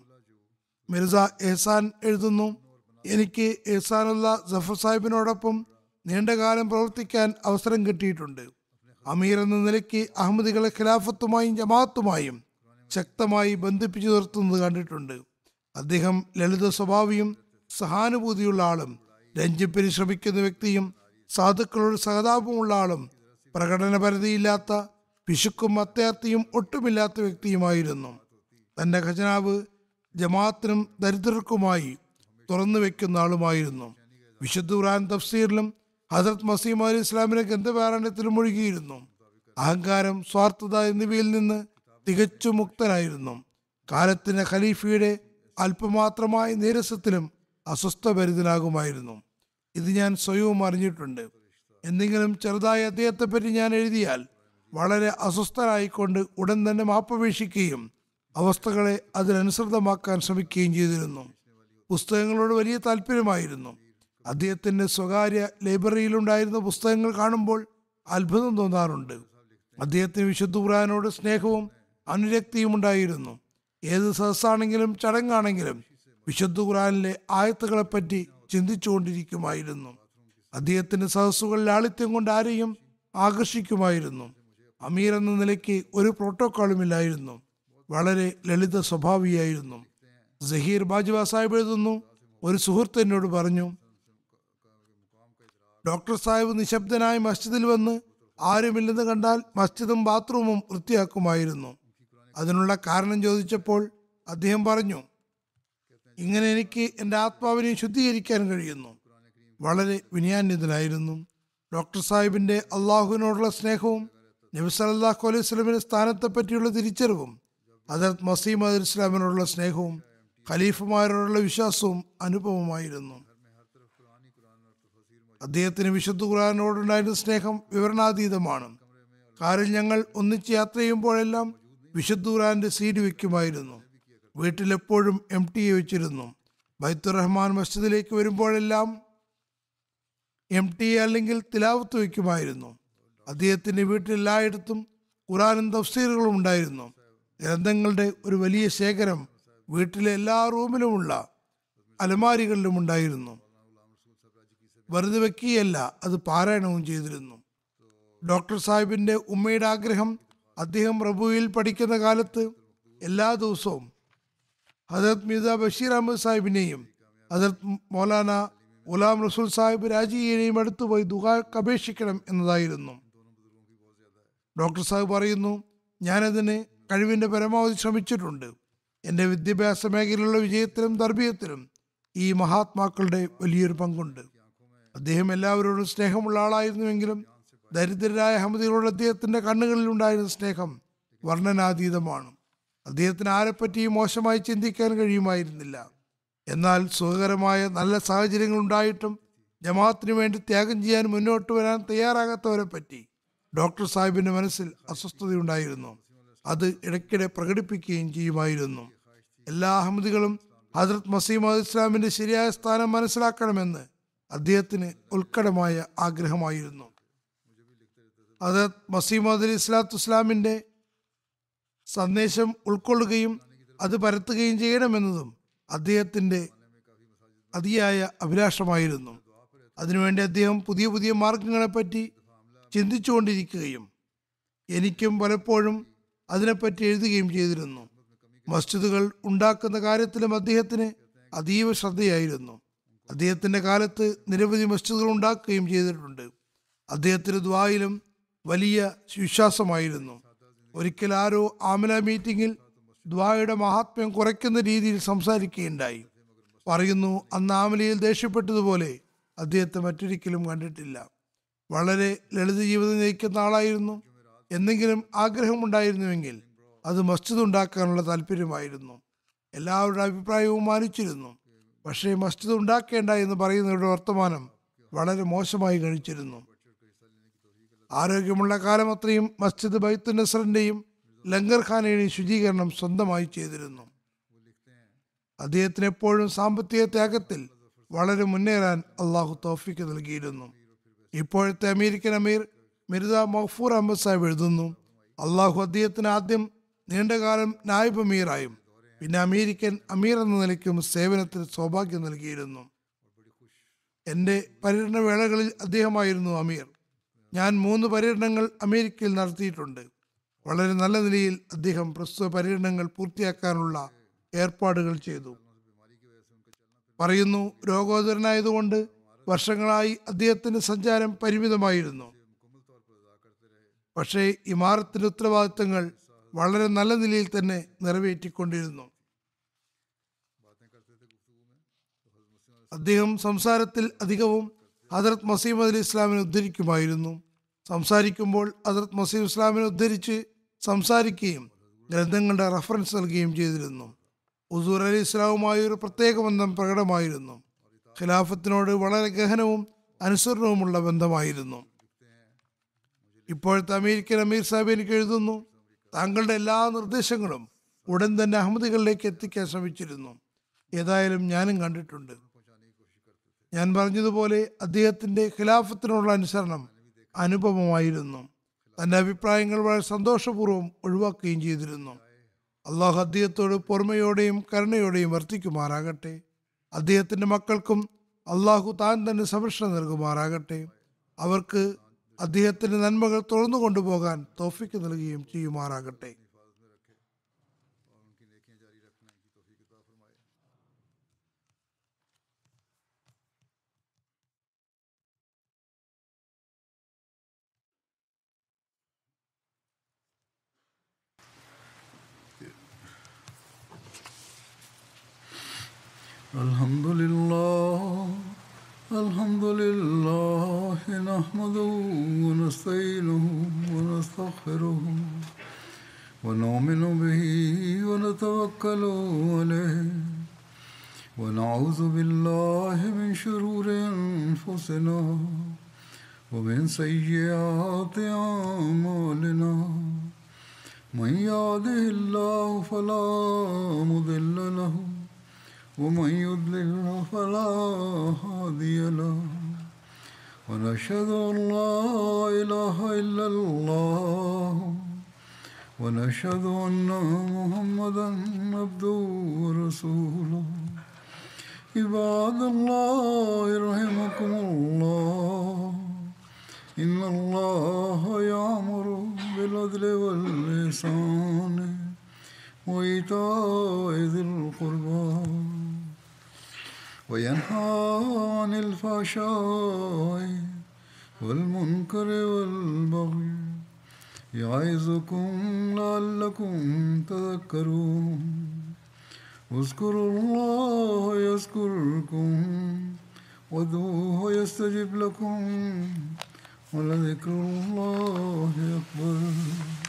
മിർസ എഹ്സാൻ എഴുതുന്നു എനിക്ക് എഹ്സാനുള്ള ജഫർ സാഹിബിനോടൊപ്പം നീണ്ടകാലം പ്രവർത്തിക്കാൻ അവസരം കിട്ടിയിട്ടുണ്ട് അമീർ എന്ന നിലയ്ക്ക് അഹമ്മദികളെ ഖിലാഫത്തുമായും ജമാഅത്തുമായും ശക്തമായി ബന്ധിപ്പിച്ചു നിർത്തുന്നത് കണ്ടിട്ടുണ്ട് അദ്ദേഹം ലളിത സ്വഭാവിയും സഹാനുഭൂതിയുള്ള ആളും രഞ്ജി പരിശ്രമിക്കുന്ന വ്യക്തിയും സാധുക്കളോട് സഹതാപമുള്ള ആളും പ്രകടനപരതയില്ലാത്ത പിശുക്കും അത്യാർത്തിയും ഒട്ടുമില്ലാത്ത വ്യക്തിയുമായിരുന്നു തന്റെ ഖജനാവ് ജമാഅത്തിനും ദരിദ്രർക്കുമായി തുറന്നു വെക്കുന്ന ആളുമായിരുന്നു വിശുദ്ധ ഖുർആൻ തഫ്സീറിലും ഹസരത് മസീം അലി ഇസ്ലാമിനെ ഗന്ധപാരായണത്തിലും ഒഴുകിയിരുന്നു അഹങ്കാരം സ്വാർത്ഥത എന്നിവയിൽ നിന്ന് തികച്ചും മുക്തനായിരുന്നു കാലത്തിന് ഖലീഫയുടെ അല്പമാത്രമായ നീരസത്തിലും അസ്വസ്ഥഭരിതനാകുമായിരുന്നു ഇത് ഞാൻ സ്വയവും അറിഞ്ഞിട്ടുണ്ട് എന്തെങ്കിലും ചെറുതായി അദ്ദേഹത്തെ പറ്റി ഞാൻ എഴുതിയാൽ വളരെ അസ്വസ്ഥനായിക്കൊണ്ട് ഉടൻ തന്നെ മാപ്പപേക്ഷിക്കുകയും അവസ്ഥകളെ അതിനനുസൃതമാക്കാൻ ശ്രമിക്കുകയും ചെയ്തിരുന്നു പുസ്തകങ്ങളോട് വലിയ താല്പര്യമായിരുന്നു അദ്ദേഹത്തിന്റെ സ്വകാര്യ ലൈബ്രറിയിലുണ്ടായിരുന്ന പുസ്തകങ്ങൾ കാണുമ്പോൾ അത്ഭുതം തോന്നാറുണ്ട് അദ്ദേഹത്തിന് വിശുദ്ധ ഖുർആാനോട് സ്നേഹവും അനുരക്തിയും ഉണ്ടായിരുന്നു ഏത് സദസ്സാണെങ്കിലും ചടങ്ങാണെങ്കിലും വിശുദ്ധ ഖുർആാനിലെ ആയത്തുകളെപ്പറ്റി ചിന്തിച്ചുകൊണ്ടിരിക്കുമായിരുന്നു അദ്ദേഹത്തിന്റെ സദസ്സുകൾ ലാളിത്യം കൊണ്ട് ആരെയും ആകർഷിക്കുമായിരുന്നു അമീർ എന്ന നിലയ്ക്ക് ഒരു പ്രോട്ടോക്കോളുമില്ലായിരുന്നു വളരെ ലളിത സ്വഭാവിയായിരുന്നു സഹീർ ബാജ്വ സാഹിബ് എഴുതുന്നു ഒരു സുഹൃത്ത് എന്നോട് പറഞ്ഞു ഡോക്ടർ സാഹിബ് നിശബ്ദനായി മസ്ജിദിൽ വന്ന് ആരുമില്ലെന്ന് കണ്ടാൽ മസ്ജിദും ബാത്റൂമും വൃത്തിയാക്കുമായിരുന്നു അതിനുള്ള കാരണം ചോദിച്ചപ്പോൾ അദ്ദേഹം പറഞ്ഞു ഇങ്ങനെ എനിക്ക് എൻ്റെ ആത്മാവിനെ ശുദ്ധീകരിക്കാൻ കഴിയുന്നു വളരെ വിനയാന്യതനായിരുന്നു ഡോക്ടർ സാഹിബിന്റെ അള്ളാഹുവിനോടുള്ള സ്നേഹവും നബി സല്ലല്ലാഹു അലൈഹി വസല്ലമയുടെ സ്ഥാനത്തെ പറ്റിയുള്ള തിരിച്ചറിവും ഹജറത് മസീം അലി ഇസ്ലാമിനോടുള്ള സ്നേഹവും ഖലീഫുമാരോടുള്ള വിശ്വാസവും അനുഭവമായിരുന്നു അദ്ദേഹത്തിന് വിശുദ്ധ ഖുർആാനോടുണ്ടായിരുന്ന സ്നേഹം വിവരണാതീതമാണ് കാറിൽ ഞങ്ങൾ ഒന്നിച്ച് യാത്ര ചെയ്യുമ്പോഴെല്ലാം വിശുദ്ധ ഖുർആന്റെ സീഡ് വെക്കുമായിരുന്നു വീട്ടിലെപ്പോഴും എം ടി വെച്ചിരുന്നു ബൈത്തുർ റഹ്മാൻ മസ്ജിദിലേക്ക് വരുമ്പോഴെല്ലാം എം ടി അല്ലെങ്കിൽ തിലാവത്ത് വയ്ക്കുമായിരുന്നു അദ്ദേഹത്തിന്റെ വീട്ടിൽ എല്ലായിടത്തും ഖുറാനും തഫ്സീറുകളും ഉണ്ടായിരുന്നു ഗ്രന്ഥങ്ങളുടെ ഒരു വലിയ ശേഖരം വീട്ടിലെ എല്ലാ റൂമിലുമുള്ള അലമാരികളിലും ഉണ്ടായിരുന്നു വെറുതെ വെക്കുകയല്ല അത് പാരായണവും ചെയ്തിരുന്നു ഡോക്ടർ സാഹിബിന്റെ ഉമ്മയുടെ ആഗ്രഹം അദ്ദേഹം റബുയിൽ പഠിക്കുന്ന കാലത്ത് എല്ലാ ദിവസവും ഹജരത് മീർജ ബഷീർ അഹമ്മദ് സാഹിബിനെയും ഹജരത് മൗലാന ഗുലാം റസൂൽ സാഹിബ് രാജിയെയും അടുത്ത് പോയി ദുഹാക്ക് അപേക്ഷിക്കണം എന്നതായിരുന്നു ഡോക്ടർ സാഹിബ് പറയുന്നു ഞാനതിന് കഴിവിന്റെ പരമാവധി ശ്രമിച്ചിട്ടുണ്ട് എൻ്റെ വിദ്യാഭ്യാസ മേഖലയിലുള്ള വിജയത്തിലും തർബീയത്തിലും ഈ മഹാത്മാക്കളുടെ വലിയൊരു പങ്കുണ്ട് അദ്ദേഹം എല്ലാവരോടും സ്നേഹമുള്ള ആളായിരുന്നുവെങ്കിലും ദരിദ്രരായ അഹമ്മദികളോട് അദ്ദേഹത്തിന്റെ കണ്ണുകളിൽ ഉണ്ടായിരുന്ന സ്നേഹം വർണ്ണനാതീതമാണ് അദ്ദേഹത്തിന് ആരെപ്പറ്റിയും മോശമായി ചിന്തിക്കാൻ കഴിയുമായിരുന്നില്ല എന്നാൽ സുഖകരമായ നല്ല സാഹചര്യങ്ങൾ ഉണ്ടായിട്ടും ജമാഅത്തിന് വേണ്ടി ത്യാഗം ചെയ്യാൻ മുന്നോട്ട് വരാൻ തയ്യാറാകാത്തവരെ പറ്റി ഡോക്ടർ സാഹിബിന്റെ മനസ്സിൽ അസ്വസ്ഥതയുണ്ടായിരുന്നു അത് ഇടയ്ക്കിടെ പ്രകടിപ്പിക്കുകയും ചെയ്യുമായിരുന്നു എല്ലാ അഹമ്മദികളും ഹജ്രത് മസീമദ് ഇസ്ലാമിന്റെ ശരിയായ സ്ഥാനം മനസ്സിലാക്കണമെന്ന് അദ്ദേഹത്തിന് ഉത്കടമായ ആഗ്രഹമായിരുന്നു ഹജ്രത് മസീമദ് അലി ഇസ്ലാത്തു ഇസ്ലാമിന്റെ സന്ദേശം ഉൾക്കൊള്ളുകയും അത് പരത്തുകയും ചെയ്യണമെന്നതും അദ്ദേഹത്തിന്റെ അതിയായ അഭിലാഷമായിരുന്നു അതിനുവേണ്ടി അദ്ദേഹം പുതിയ പുതിയ മാർഗങ്ങളെപ്പറ്റി ചിന്തിച്ചുകൊണ്ടിരിക്കുകയും എനിക്കും പലപ്പോഴും അതിനെപ്പറ്റി എഴുതുകയും ചെയ്തിരുന്നു മസ്ജിദുകൾ ഉണ്ടാക്കുന്ന കാര്യത്തിലും അദ്ദേഹത്തിന് അതീവ ശ്രദ്ധയായിരുന്നു അദ്ദേഹത്തിന്റെ കാലത്ത് നിരവധി മസ്ജിദുകൾ ഉണ്ടാക്കുകയും ചെയ്തിട്ടുണ്ട് അദ്ദേഹത്തിന് ദ്വായിലും വലിയ വിശ്വാസമായിരുന്നു ഒരിക്കൽ ആരോ ആമല മീറ്റിംഗിൽ ദ്വായുടെ മഹാത്മ്യം കുറയ്ക്കുന്ന രീതിയിൽ സംസാരിക്കുകയുണ്ടായി പറയുന്നു അന്ന് ആമലയിൽ ദേഷ്യപ്പെട്ടതുപോലെ അദ്ദേഹത്തെ മറ്റൊരിക്കലും കണ്ടിട്ടില്ല വളരെ ലളിത ജീവിതം നയിക്കുന്ന ആളായിരുന്നു എന്തെങ്കിലും ആഗ്രഹമുണ്ടായിരുന്നുവെങ്കിൽ അത് മസ്ജിദ് ഉണ്ടാക്കാനുള്ള താല്പര്യമായിരുന്നു എല്ലാവരുടെ അഭിപ്രായവും മാനിച്ചിരുന്നു പക്ഷേ മസ്ജിദ് ഉണ്ടാക്കേണ്ട എന്ന് പറയുന്നവരുടെ വർത്തമാനം വളരെ മോശമായി ഗണിച്ചിരുന്നു ആരോഗ്യമുള്ള കാലം അത്രയും മസ്ജിദ് ബൈത്തു നസറിന്റെയും ലങ്കർ ഖാനയുടെയും ശുചീകരണം സ്വന്തമായി ചെയ്തിരുന്നു അദ്ദേഹത്തിന് എപ്പോഴും സാമ്പത്തിക ത്യാഗത്തിൽ വളരെ മുന്നേറാൻ അള്ളാഹു തോഫിക്ക് നൽകിയിരുന്നു ഇപ്പോഴത്തെ അമേരിക്കൻ അമീർ മിർദ മഹ്ഫൂർ അഹമ്മദ് സാഹിബ് എഴുതുന്നു അള്ളാഹു അദ്ദേഹത്തിന് ആദ്യം നീണ്ടകാലം നായിബ് അമീറായും പിന്നെ അമേരിക്കൻ അമീർ എന്ന നിലയ്ക്കും സേവനത്തിൽ സൗഭാഗ്യം നൽകിയിരുന്നു എൻ്റെ പര്യടന വേളകളിൽ അദ്ദേഹമായിരുന്നു അമീർ ഞാൻ മൂന്ന് പര്യടനങ്ങൾ അമേരിക്കയിൽ നടത്തിയിട്ടുണ്ട് വളരെ നല്ല നിലയിൽ അദ്ദേഹം പ്രസ്തുത പര്യടനങ്ങൾ പൂർത്തിയാക്കാനുള്ള ഏർപ്പാടുകൾ ചെയ്തു പറയുന്നു രോഗോദരനായതുകൊണ്ട് വർഷങ്ങളായി അദ്ദേഹത്തിന്റെ സഞ്ചാരം പരിമിതമായിരുന്നു പക്ഷേ ഇമാറത്തിന്റെ ഉത്തരവാദിത്തങ്ങൾ വളരെ നല്ല നിലയിൽ തന്നെ നിറവേറ്റിക്കൊണ്ടിരുന്നു അദ്ദേഹം സംസാരത്തിൽ അധികവും ഹജറത് മസീം അലി ഇസ്ലാമിനെ ഉദ്ധരിക്കുമായിരുന്നു സംസാരിക്കുമ്പോൾ ഹജറത് മസീം ഇസ്ലാമിനെ ഉദ്ധരിച്ച് സംസാരിക്കുകയും ഗ്രന്ഥങ്ങളുടെ റഫറൻസ് നൽകുകയും ചെയ്തിരുന്നു ഉസൂർ അലി ഇസ്ലാമുമായി ഒരു പ്രത്യേക ബന്ധം പ്രകടമായിരുന്നു ഖിലാഫത്തിനോട് വളരെ ഗഹനവും അനുസരണവുമുള്ള ബന്ധമായിരുന്നു ഇപ്പോഴത്തെ അമേരിക്കൻ അമീർ സാഹിബ് എനിക്ക് എഴുതുന്നു താങ്കളുടെ എല്ലാ നിർദ്ദേശങ്ങളും ഉടൻ തന്നെ അഹമ്മദികളിലേക്ക് എത്തിക്കാൻ ശ്രമിച്ചിരുന്നു ഏതായാലും ഞാനും കണ്ടിട്ടുണ്ട് ഞാൻ പറഞ്ഞതുപോലെ അദ്ദേഹത്തിന്റെ ഖിലാഫത്തിനുള്ള അനുസരണം അനുപമമായിരുന്നു തന്റെ അഭിപ്രായങ്ങൾ വളരെ സന്തോഷപൂർവ്വം ഒഴിവാക്കുകയും ചെയ്തിരുന്നു അള്ളാഹു അദ്ദേഹത്തോട് പൊറുമയോടെയും കരുണയോടെയും വർത്തിക്കുമാറാകട്ടെ അദ്ദേഹത്തിന്റെ മക്കൾക്കും അള്ളാഹു താൻ തന്നെ സംരക്ഷണം നൽകുമാറാകട്ടെ അവർക്ക് അദ്ദേഹത്തിന്റെ നന്മകൾ തുറന്നു കൊണ്ടുപോകാൻ തോഫിക്ക് നൽകുകയും ചെയ്യുമാറാകട്ടെ الحمد لله الحمد لله نحمده ونستعينه ونستغفره ونؤمن به ونتوكل عليه ونعوذ بالله من شرور انفسنا ومن سيئات اعمالنا من يهده الله فلا مضل له ومن يضلل فلا هادي له ونشهد ان لا اله الا الله ونشهد ان محمدا عبده ورسوله عباد الله رحمكم الله ان الله يامر بالعدل واللسان وإيتاء ذي القربى وينهى عن الفحشاء والمنكر والبغي يعظكم لعلكم تذكرون اذكروا الله يذكركم وادعوه يستجب لكم ولذكر الله أكبر